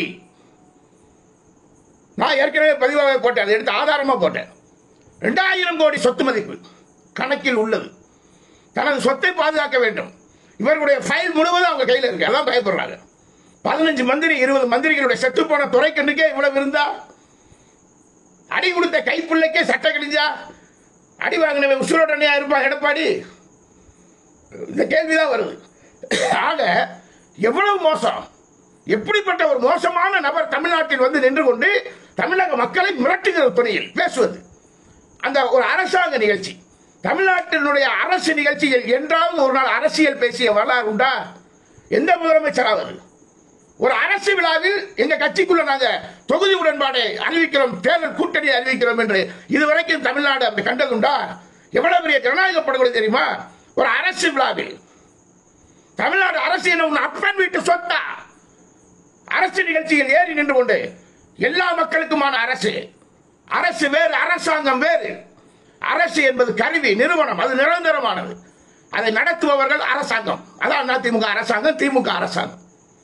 நான் ஏற்கனவே பதிவாக போட்டேன் அதை எடுத்து ஆதாரமா போட்டேன் ரெண்டாயிரம் கோடி சொத்து மதிப்பு கணக்கில் உள்ளது தனது சொத்தை பாதுகாக்க வேண்டும் இவர்களுடைய ஃபைல் முழுவதும் அவங்க கையில் இருக்கு அதான் பயப்படுறாங்க பதினஞ்சு மந்திரி இருபது மந்திரிகளுடைய செத்து போன துறைக்கண்ணுக்கே இவ்வளவு இருந்தா அடி கொடுத்த கைப்பிள்ளைக்கே சட்டை கிழிஞ்சா அடி வாங்கினவன் உசுரோடனையா இருப்பான் எடப்பாடி இந்த கேள்விதான் வருது ஆக எவ்வளவு மோசம் எப்படிப்பட்ட ஒரு மோசமான நபர் தமிழ்நாட்டில் வந்து நின்று கொண்டு தமிழக மக்களை மிரட்டுகிற துணையில் பேசுவது அந்த ஒரு அரசாங்க நிகழ்ச்சி தமிழ்நாட்டினுடைய அரசு நிகழ்ச்சியில் என்றாவது ஒரு நாள் அரசியல் பேசிய வரலாறு உண்டா எந்த முதலமைச்சராவது ஒரு அரசு விழாவில் எங்க கட்சிக்குள்ள நாங்க தொகுதி உடன்பாடை அறிவிக்கிறோம் தேர்தல் கூட்டணி அறிவிக்கிறோம் என்று இதுவரைக்கும் தமிழ்நாடு அப்படி கண்டதுண்டா எவ்வளவு பெரிய ஜனநாயக படுகொலை தெரியுமா ஒரு அரசு விழாவில் தமிழ்நாடு அரசு என்ன உன் அப்பன் வீட்டு சொத்தா அரசு நிகழ்ச்சியில் ஏறி நின்று கொண்டு எல்லா மக்களுக்குமான அரசு அரசு வேறு அரசாங்கம் வேறு அரசு என்பது கருவி நிறுவனம் அது நிரந்தரமானது அதை நடத்துபவர்கள் அரசாங்கம் அதான் அதிமுக அரசாங்கம் திமுக அரசாங்கம்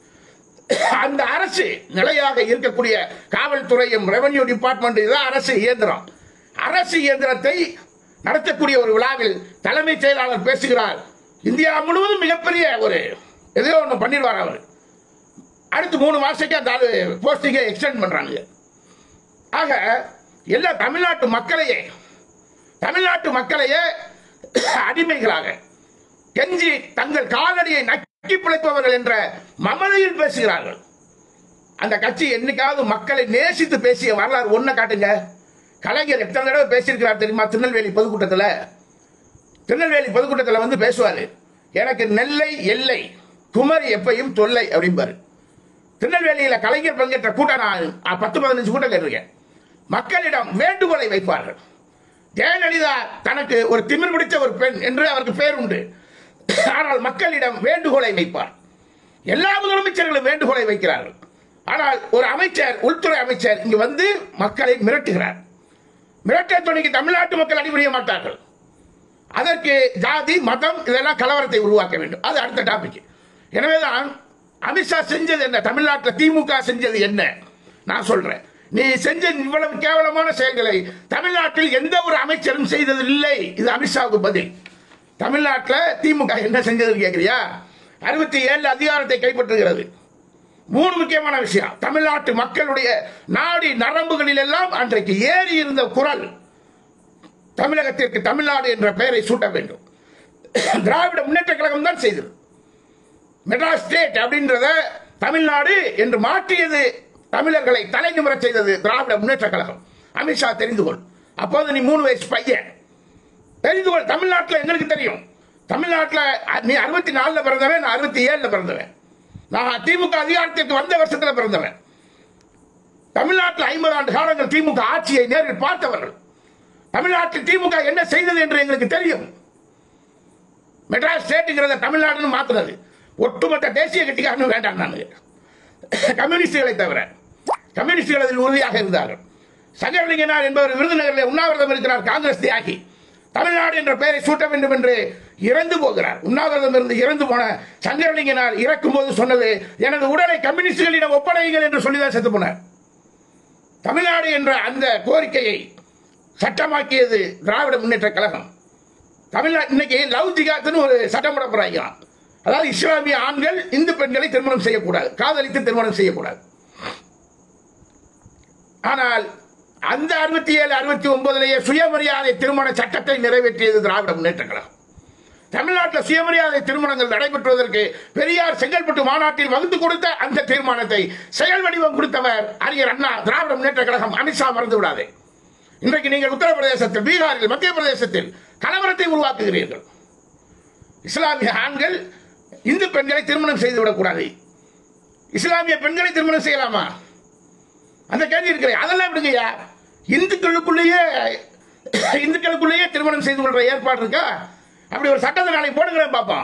அந்த அரசு நிலையாக இருக்கக்கூடிய காவல்துறையும் ரெவன்யூ டிபார்ட்மெண்ட் இதுதான் அரசு இயந்திரம் அரசு இயந்திரத்தை நடத்தக்கூடிய ஒரு விழாவில் தலைமைச் செயலாளர் பேசுகிறார் இந்தியா முழுவதும் மிகப்பெரிய ஒரு எதையோ ஒன்று பண்ணிடுவார் அவர் அடுத்து மூணு மாசத்துக்கு அந்த ஆளு போஸ்டிங்கை எக்ஸ்டெண்ட் பண்றாங்க ஆக எல்லா தமிழ்நாட்டு மக்களையே தமிழ்நாட்டு மக்களையே அடிமைகளாக கெஞ்சி தங்கள் காலடியை நக்கி பிழைப்பவர்கள் என்ற மமதையில் பேசுகிறார்கள் அந்த கட்சி என்னைக்காவது மக்களை நேசித்து பேசிய வரலாறு ஒன்றை காட்டுங்க கலைஞர் எத்தனை தடவை பேசியிருக்கிறார் தெரியுமா திருநெல்வேலி பொதுக்கூட்டத்தில் திருநெல்வேலி பொதுக்கூட்டத்தில் வந்து பேசுவார் எனக்கு நெல்லை எல்லை குமரி எப்பையும் தொல்லை அப்படிம்பாரு திருநெல்வேலியில் கலைஞர் பங்கேற்ற கூட்டம் நான் அ, பத்து பதினஞ்சு கூட்டம் கேட்டிருக்கேன் மக்களிடம் வேண்டுகோளை வைப்பார்கள் ஜெயலலிதா தனக்கு ஒரு திமிர் பிடித்த ஒரு பெண் என்று அவருக்கு பேர் உண்டு ஆனால் மக்களிடம் வேண்டுகோளை வைப்பார் எல்லா முதலமைச்சர்களும் வேண்டுகோளை வைக்கிறார்கள் ஆனால் ஒரு அமைச்சர் உள்துறை அமைச்சர் இங்கு வந்து மக்களை மிரட்டுகிறார் மிரட்ட துணைக்கு தமிழ்நாட்டு மக்கள் அடிபடிய மாட்டார்கள் அதற்கு ஜாதி மதம் இதெல்லாம் கலவரத்தை உருவாக்க வேண்டும் அது அடுத்த டாபிக் எனவேதான் அமித்ஷா செஞ்சது என்ன தமிழ்நாட்டில் திமுக செஞ்சது என்ன நான் சொல்றேன் நீ செஞ்ச இவ்வளவு கேவலமான செயல்களை தமிழ்நாட்டில் எந்த ஒரு அமைச்சரும் செய்தது இல்லை இது அமித்ஷாவுக்கு பதில் தமிழ்நாட்டில் திமுக என்ன செஞ்சதுன்னு கேட்குறியா அறுபத்தி ஏழு அதிகாரத்தை கைப்பற்றுகிறது மூணு முக்கியமான விஷயம் தமிழ்நாட்டு மக்களுடைய நாடி நரம்புகளில் எல்லாம் அன்றைக்கு ஏறி இருந்த குரல் தமிழகத்திற்கு தமிழ்நாடு என்ற பெயரை சூட்ட வேண்டும் திராவிட முன்னேற்ற கழகம் தான் செய்தது மெட்ராஸ் ஸ்டேட் அப்படின்றத தமிழ்நாடு என்று மாற்றியது தமிழர்களை தலை நிமிரச் செய்தது திராவிட முன்னேற்ற கழகம் அமித்ஷா தெரிந்து கொள் அப்போது நீ மூணு வயசு பையன் தெரிந்து கொள் தமிழ்நாட்டில் எங்களுக்கு தெரியும் தமிழ்நாட்டில் நீ அறுபத்தி நாலுல பிறந்தவன் நான் அறுபத்தி ஏழுல பிறந்தவன் நான் திமுக அதிகாரத்திற்கு வந்த வருஷத்துல பிறந்தவன் தமிழ்நாட்டில் ஐம்பது ஆண்டு காலங்கள் திமுக ஆட்சியை நேரில் பார்த்தவர்கள் தமிழ்நாட்டில் திமுக என்ன செய்தது என்று எங்களுக்கு தெரியும் மெட்ராஸ் ஸ்டேட்டுங்கிறத தமிழ்நாடுன்னு மாத்துனது ஒட்டுமொத்த தேசிய கட்சிக்காரனும் வேண்டாம் நான் கம்யூனிஸ்டுகளை தவிர கம்யூனிஸ்டுகள் அதில் உறுதியாக இருந்தார்கள் சங்கரலிங்கனார் என்பவர் விருதுநகரில் உண்ணாவிரதம் இருக்கிறார் காங்கிரஸ் தியாகி தமிழ்நாடு என்ற பெயரை சூட்ட வேண்டும் என்று இறந்து போகிறார் உண்ணாவிரதம் இருந்து இறந்து போன சங்கரலிங்கனார் இறக்கும் போது சொன்னது எனது உடலை கம்யூனிஸ்டுகளிடம் ஒப்படையுங்கள் என்று சொல்லிதான் செத்து போனார் தமிழ்நாடு என்ற அந்த கோரிக்கையை சட்டமாக்கியது திராவிட முன்னேற்ற கழகம் தமிழ்நாடு இன்னைக்கு லவ் ஜிகாத்துன்னு ஒரு சட்டம் போட போறாங்க அதாவது இஸ்லாமிய ஆண்கள் இந்து பெண்களை திருமணம் செய்யக்கூடாது காதலித்து திருமணம் செய்யக்கூடாது ஆனால் அந்த அறுபத்தி ஏழு அறுபத்தி ஒன்பதுலேயே சுயமரியாதை திருமண சட்டத்தை நிறைவேற்றியது திராவிட முன்னேற்ற கழகம் தமிழ்நாட்டில் சுயமரியாதை திருமணங்கள் நடைபெற்றுவதற்கு பெரியார் செங்கல்பட்டு மாநாட்டில் வகுத்து கொடுத்த அந்த தீர்மானத்தை செயல் வடிவம் கொடுத்தவர் அறிஞர் அண்ணா திராவிட முன்னேற்ற கழகம் அமித்ஷா மறந்து விடாதே இன்றைக்கு நீங்கள் உத்தரப்பிரதேசத்தில் பீகாரில் மத்திய பிரதேசத்தில் கலவரத்தை உருவாக்குகிறீர்கள் இஸ்லாமிய ஆண்கள் இந்து பெண்களை திருமணம் செய்து விடக்கூடாது இஸ்லாமிய பெண்களை திருமணம் செய்யலாமா அந்த கேள்வி இருக்கிறேன் அதெல்லாம் விடுங்கய்யா இந்துக்களுக்குள்ளேயே இந்துக்களுக்குள்ளேயே திருமணம் செய்து கொள்ற ஏற்பாடு இருக்கா அப்படி ஒரு சட்டத்தை நாளைக்கு போடுகிறேன் பார்ப்போம்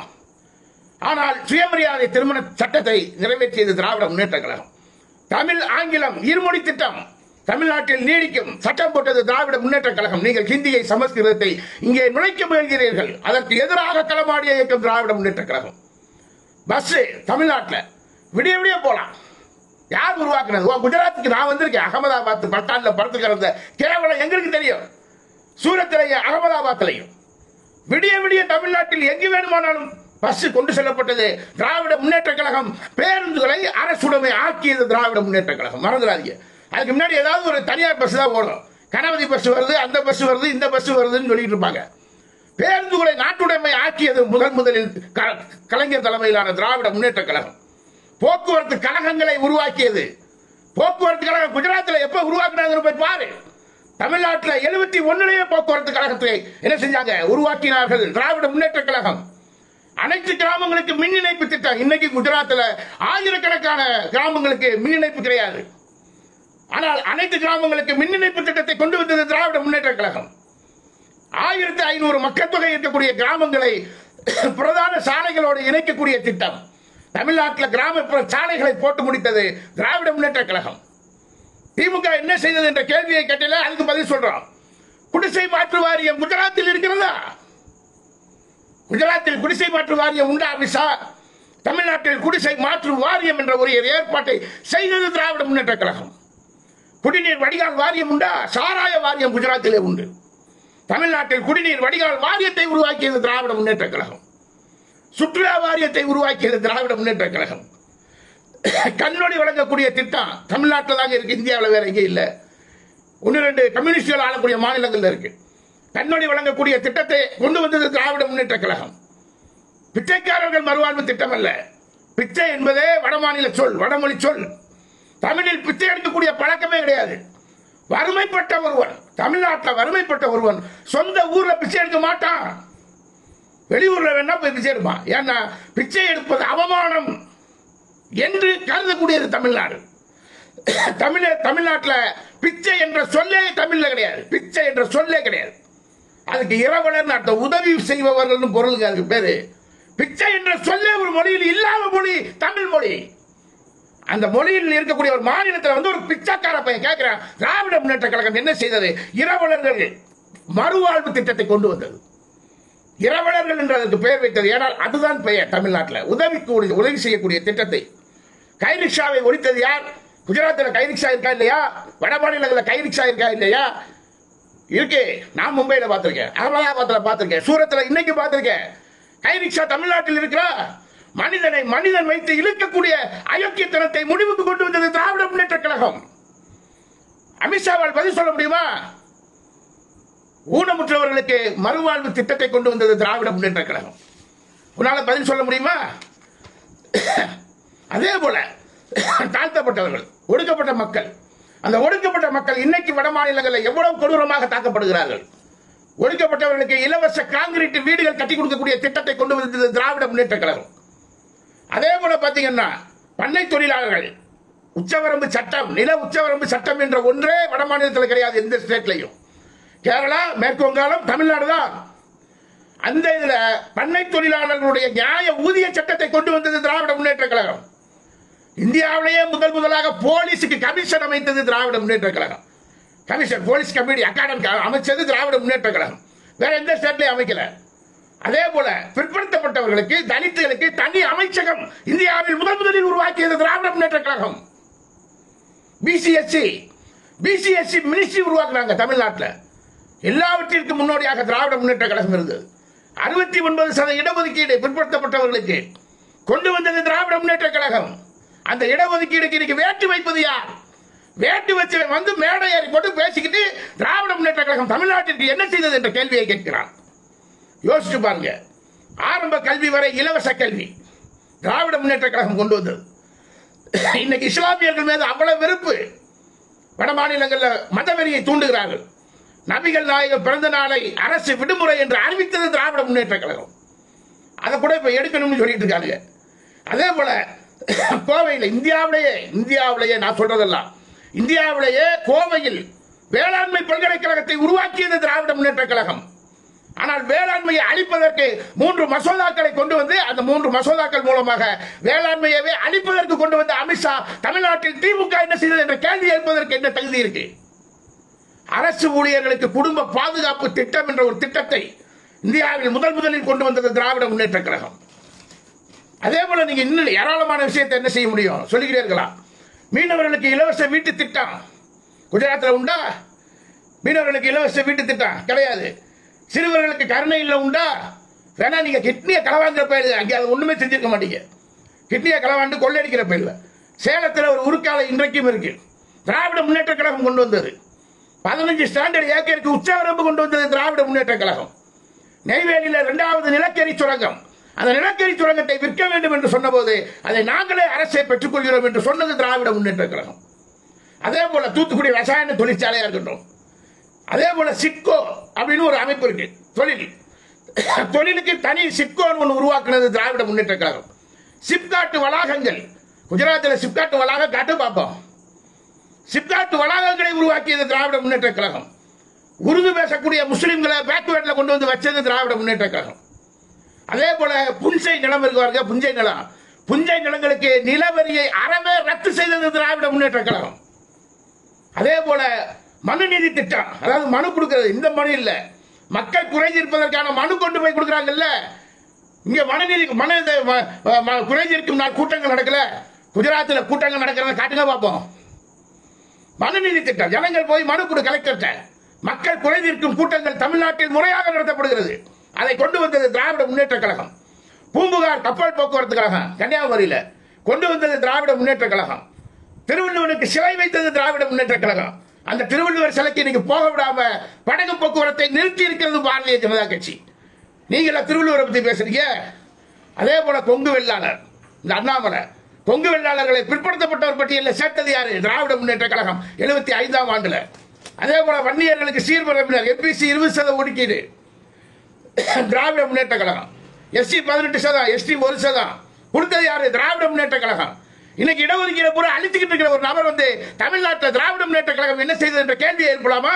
ஆனால் சுயமரியாதை திருமண சட்டத்தை நிறைவேற்றியது திராவிட முன்னேற்ற கழகம் தமிழ் ஆங்கிலம் இருமொழி திட்டம் தமிழ்நாட்டில் நீடிக்கும் சட்டம் போட்டது திராவிட முன்னேற்ற கழகம் நீங்கள் ஹிந்தியை சமஸ்கிருதத்தை இங்கே நுழைக்க முயல்கிறீர்கள் அதற்கு எதிராக களமாடிய இயக்கம் திராவிட முன்னேற்ற கழகம் பஸ் தமிழ்நாட்டில் விடிய விடிய போலாம் யார் உருவாக்குனது ஓ குஜராத்துக்கு நான் வந்திருக்கேன் அகமதாபாத் பட்டான்ல படுத்துக்கிறத கேவலம் எங்களுக்கு தெரியும் சூரத்திலையும் அகமதாபாத்லையும் விடிய விடிய தமிழ்நாட்டில் எங்கு வேணுமானாலும் பஸ் கொண்டு செல்லப்பட்டது திராவிட முன்னேற்ற கழகம் பேருந்துகளை அரசுடைமை ஆக்கியது திராவிட முன்னேற்ற கழகம் மறந்துடாதீங்க அதுக்கு முன்னாடி ஏதாவது ஒரு தனியார் பஸ் தான் ஓடும் கணபதி பஸ் வருது அந்த பஸ் வருது இந்த பஸ் வருதுன்னு சொல்லிட்டு இருப்பாங்க பேருந்துகளை நாட்டுடைமை ஆக்கியது முதன் முதலில் க- கலைஞர் தலைமையிலான திராவிட முன்னேற்ற கழகம் போக்குவரத்து கழகங்களை உருவாக்கியது போக்குவரத்து கழகம் குஜராத்தில் எப்ப உருவாக்குனாங்கன்னு போய் பாரு தமிழ்நாட்டில் எழுபத்தி ஒன்னுலயே போக்குவரத்து கழகத்தை என்ன செஞ்சாங்க உருவாக்கினார்கள் திராவிட முன்னேற்ற கழகம் அனைத்து கிராமங்களுக்கு மின் இணைப்பு திட்டம் இன்னைக்கு குஜராத்தில் ஆயிரக்கணக்கான கிராமங்களுக்கு மின் இணைப்பு கிடையாது ஆனால் அனைத்து கிராமங்களுக்கு மின் இணைப்பு திட்டத்தை கொண்டு வந்தது திராவிட முன்னேற்ற கழகம் ஆயிரத்தி ஐநூறு மக்கள் தொகை இருக்கக்கூடிய கிராமங்களை பிரதான சாலைகளோடு இணைக்கக்கூடிய திட்டம் தமிழ்நாட்டில் கிராமப்புற சாலைகளை போட்டு முடித்தது திராவிட முன்னேற்ற கழகம் திமுக என்ன செய்தது என்ற கேள்வியை கேட்டல அதுக்கு பதில் சொல்றோம் குடிசை மாற்று வாரியம் குஜராத்தில் இருக்கிறதா குஜராத்தில் குடிசை மாற்று வாரியம் உண்டா அமித்ஷா தமிழ்நாட்டில் குடிசை மாற்று வாரியம் என்ற ஒரு ஏற்பாட்டை செய்தது திராவிட முன்னேற்ற கழகம் குடிநீர் வடிகால் வாரியம் உண்டா சாராய வாரியம் குஜராத்திலே உண்டு தமிழ்நாட்டில் குடிநீர் வடிகால் வாரியத்தை உருவாக்கியது திராவிட முன்னேற்ற கழகம் சுற்றுலா வாரியத்தை உருவாக்கியது திராவிட முன்னேற்ற கழகம் கண்ணொளி வழங்கக்கூடிய திட்டம் தமிழ்நாட்டில் தாங்க இருக்கு இந்தியாவில் வேற எங்கேயும் இல்லை ஒன்று ரெண்டு கம்யூனிஸ்டுகள் ஆளக்கூடிய மாநிலங்கள்ல இருக்கு கண்ணொளி வழங்கக்கூடிய திட்டத்தை கொண்டு வந்தது திராவிட முன்னேற்ற கழகம் பிச்சைக்காரர்கள் மறுவாழ்வு திட்டம் அல்ல பிச்சை என்பதே வடமாநில சொல் வடமொழி சொல் தமிழில் பிச்சை எடுக்கக்கூடிய பழக்கமே கிடையாது வறுமைப்பட்ட ஒருவன் தமிழ்நாட்டில் வறுமைப்பட்ட ஒருவன் சொந்த ஊர்ல பிச்சை எடுக்க மாட்டான் வெளியூர்ல வேணா போய் பிச்சை எடுப்பான் ஏன்னா பிச்சை எடுப்பது அவமானம் என்று கருதக்கூடியது தமிழ்நாடு தமிழ தமிழ்நாட்டில் பிச்சை என்ற சொல்லே தமிழ்ல கிடையாது பிச்சை என்ற சொல்லே கிடையாது அதுக்கு இரவலர் அர்த்தம் உதவி செய்பவர்கள் பொருளுங்க அதுக்கு பேரு பிச்சை என்ற சொல்லே ஒரு மொழியில் இல்லாத மொழி தமிழ் மொழி அந்த மொழியில் இருக்கக்கூடிய ஒரு மாநிலத்தில் வந்து ஒரு பிச்சைக்கார பையன் கேட்கிறான் திராவிட முன்னேற்ற கழகம் என்ன செய்தது இரவலர்கள் மறுவாழ்வு திட்டத்தை கொண்டு வந்தது இரவலர்கள் என்று அதற்கு பெயர் வைத்தது ஏனால் அதுதான் பெயர் தமிழ்நாட்டில் உதவிக்கூடிய உதவி செய்யக்கூடிய திட்டத்தை கைரிக்ஷாவை ஒழித்தது யார் குஜராத்தில் கைரிக்ஷா இருக்கா இல்லையா வட மாநிலங்களில் கைரிக்ஷா இருக்கா இல்லையா இருக்கு நான் மும்பையில் பார்த்திருக்கேன் அகமதாபாத்தில் பார்த்திருக்கேன் சூரத்தில் இன்னைக்கு பார்த்திருக்கேன் கைரிக்ஷா தமிழ்நாட்டில் இருக்கிறா மனிதனை மனிதன் வைத்து இழுக்கக்கூடிய அயோக்கியத்தனத்தை முடிவுக்கு கொண்டு வந்தது திராவிட முன்னேற்ற கழகம் அமித்ஷாவால் பதில் சொல்ல முடியுமா ஊனமுற்றவர்களுக்கு மறுவாழ்வு திட்டத்தை கொண்டு வந்தது திராவிட முன்னேற்ற கழகம் உன்னால பதில் சொல்ல முடியுமா அதே போல தாழ்த்தப்பட்டவர்கள் ஒடுக்கப்பட்ட மக்கள் அந்த ஒடுக்கப்பட்ட மக்கள் இன்னைக்கு வட மாநிலங்களில் எவ்வளவு கொடூரமாக தாக்கப்படுகிறார்கள் ஒடுக்கப்பட்டவர்களுக்கு இலவச காங்கிரீட் வீடுகள் கட்டி கொடுக்கக்கூடிய திட்டத்தை கொண்டு வந்தது திராவிட முன்னேற்ற கழகம் அதே போல பாத்தீங்கன்னா பண்ணை தொழிலாளர்கள் உச்சவரம்பு சட்டம் நில உச்சவரம்பு சட்டம் என்ற ஒன்றே வட மாநிலத்தில் கிடையாது எந்த ஸ்டேட்லையும் கேரளா மேற்கு வங்காளம் தமிழ்நாடு தான் அந்த இதுல பண்ணை தொழிலாளர்களுடைய நியாய ஊதிய சட்டத்தை கொண்டு வந்தது திராவிட முன்னேற்ற கழகம் இந்தியாவிலேயே முதல் முதலாக போலீஸுக்கு கமிஷன் அமைத்தது Dravida Munnetra Kazhagam commission police committee academy அமைச்சது திராவிட முன்னேற்ற கழகம் வேற எந்த ஸ்டேட்லயும் அமைக்கல அதே போல பிற்படுத்தப்பட்டவர்களுக்கு தலித்துகளுக்கு தனி அமைச்சகம் இந்தியாவில் முதல் முதலில் உருவாக்கியது Dravida Munnetra Kazhagam BCSC BCSC ministry உருவாக்குனாங்க தமிழ்நாட்டில் எல்லாவற்றிற்கும் முன்னோடியாக திராவிட முன்னேற்ற கழகம் இருந்தது அறுபத்தி ஒன்பது சத இடஒதுக்கீடு பிற்படுத்தப்பட்டவர்களுக்கு கொண்டு வந்தது திராவிட முன்னேற்ற கழகம் அந்த இடஒதுக்கீடுக்கு இன்னைக்கு வேட்டு வைப்பது யார் வேட்டு வச்சு வந்து மேடை ஏறி போட்டு பேசிக்கிட்டு திராவிட முன்னேற்ற கழகம் தமிழ்நாட்டிற்கு என்ன செய்தது என்ற கேள்வியை கேட்கிறான் யோசிச்சு பாருங்க ஆரம்ப கல்வி வரை இலவச கல்வி திராவிட முன்னேற்ற கழகம் கொண்டு வந்தது இன்னைக்கு இஸ்லாமியர்கள் மீது அவ்வளவு வெறுப்பு வட மாநிலங்களில் மதவெறியை தூண்டுகிறார்கள் நபிகள் நாயகம் பிறந்த நாளை அரசு விடுமுறை என்று அறிவித்தது திராவிட முன்னேற்ற கழகம் அதை கூட இப்ப எடுக்கணும்னு சொல்லிட்டு இருக்காங்க அதே போல கோவையில் இந்தியாவிலேயே இந்தியாவிலேயே நான் சொல்றதெல்லாம் இந்தியாவிலேயே கோவையில் வேளாண்மை பல்கலைக்கழகத்தை உருவாக்கியது திராவிட முன்னேற்ற கழகம் ஆனால் வேளாண்மையை அழிப்பதற்கு மூன்று மசோதாக்களை கொண்டு வந்து அந்த மூன்று மசோதாக்கள் மூலமாக வேளாண்மையவே அழிப்பதற்கு கொண்டு வந்த அமித்ஷா தமிழ்நாட்டில் திமுக என்ன செய்தது என்ற கேள்வி எழுப்பதற்கு என்ன தகுதி இருக்கு அரசு ஊழியர்களுக்கு குடும்ப பாதுகாப்பு திட்டம் என்ற ஒரு திட்டத்தை இந்தியாவில் முதல் முதலில் கொண்டு வந்தது திராவிட முன்னேற்ற கழகம் அதே போல நீங்க இன்னும் ஏராளமான விஷயத்தை என்ன செய்ய முடியும் சொல்லிக்கிட்டே இருக்கலாம் மீனவர்களுக்கு இலவச வீட்டு திட்டம் குஜராத்தில் உண்டா மீனவர்களுக்கு இலவச வீட்டு திட்டம் கிடையாது சிறுவர்களுக்கு கருணை இல்லை உண்டா வேணா நீங்க கிட்னியை களவாங்கிற பயிர் அங்கே அது ஒண்ணுமே செஞ்சிருக்க மாட்டீங்க கிட்னியை களவாண்டு கொள்ளையடிக்கிற பயிர் சேலத்தில் ஒரு உருக்காலை இன்றைக்கும் இருக்கு திராவிட முன்னேற்ற கழகம் கொண்டு வந்தது பதினஞ்சு ஸ்டாண்டர்ட் ஏக்கருக்கு உச்சவரம்பு கொண்டு வந்தது திராவிட முன்னேற்ற கழகம் நெய்வேலியில் இரண்டாவது நிலக்கரி சுரங்கம் அந்த நிலக்கரி சுரங்கத்தை விற்க வேண்டும் என்று சொன்னபோது அதை நாங்களே அரசை பெற்றுக்கொள்கிறோம் என்று சொன்னது திராவிட முன்னேற்ற கழகம் அதே போல தூத்துக்குடி ரசாயன தொழிற்சாலையா இருக்கட்டும் அதே போல சிட்கோ அப்படின்னு ஒரு அமைப்பு இருக்கு தொழில் தொழிலுக்கு தனி சிட்கோன்னு ஒன்று உருவாக்குனது திராவிட முன்னேற்ற கழகம் சிப்காட்டு வளாகங்கள் குஜராத்தில் சிப்காட்டு வளாகம் காட்டு பார்ப்போம் சிப்காட்டு வளாகங்களை உருவாக்கியது திராவிட முன்னேற்ற கழகம் உருது பேசக்கூடிய முஸ்லிம்களை பேக்வேர்ட்ல கொண்டு வந்து வச்சது திராவிட முன்னேற்ற கழகம் அதே போல புஞ்சை நிலம் இருக்குவாருங்க புஞ்சை நிலம் புஞ்சை நிலங்களுக்கு நிலவரியை அறவே ரத்து செய்தது திராவிட முன்னேற்ற கழகம் அதே போல மனு நீதி திட்டம் அதாவது மனு கொடுக்கிறது இந்த மனு இல்ல மக்கள் குறை தீர்ப்பதற்கான மனு கொண்டு போய் கொடுக்குறாங்கல்ல இங்க மனநீதி மன இது, ம- ம- குறை தீர்க்கும் நாள் கூட்டங்கள் நடக்கல குஜராத்தில் கூட்டங்கள் நடக்கிறத காட்டுங்க பார்ப்போம் மனுநீதி திட்டம் ஜனங்கள் போய் மனு கொடு கலெக்டர்கிட்ட மக்கள் குறை தீர்க்கும் கூட்டங்கள் தமிழ்நாட்டில் முறையாக நடத்தப்படுகிறது அதை கொண்டு வந்தது திராவிட முன்னேற்ற கழகம் பூம்புகார் கப்பல் போக்குவரத்து கழகம் கன்னியாகுமரியில கொண்டு வந்தது திராவிட முன்னேற்ற கழகம் திருவள்ளுவனுக்கு சிலை வைத்தது திராவிட முன்னேற்ற கழகம் அந்த திருவள்ளுவர் சிலைக்கு இன்னைக்கு போக விடாம படகு போக்குவரத்தை நிறுத்தி இருக்கிறது பாரதிய ஜனதா கட்சி நீங்கள திருவள்ளுவரை பத்தி பேசுறீங்க அதே போல கொங்கு வெள்ளாளர் இந்த அண்ணாமலை கொங்கு வெள்ளாளர்களை பிற்படுத்தப்பட்டவர் பட்டியலில் சேர்த்தது யாரு திராவிட முன்னேற்ற கழகம் எழுபத்தி ஐந்தாம் ஆண்டுல அதே போல வன்னியர்களுக்கு சீர்பரப்பினர் எம்பிசி இருபது சதவீத ஒதுக்கீடு திராவிட முன்னேற்ற கழகம் எஸ்சி பதினெட்டு சதம் எஸ்டி ஒரு சதம் கொடுத்தது யாரு திராவிட முன்னேற்ற கழகம் இன்னைக்கு இடஒதுக்கீடு பூரா அழித்துக்கிட்டு இருக்கிற ஒரு நபர் வந்து தமிழ்நாட்டில் திராவிட முன்னேற்ற கழகம் என்ன செய்தது என்ற கேள்வி ஏற்படாமா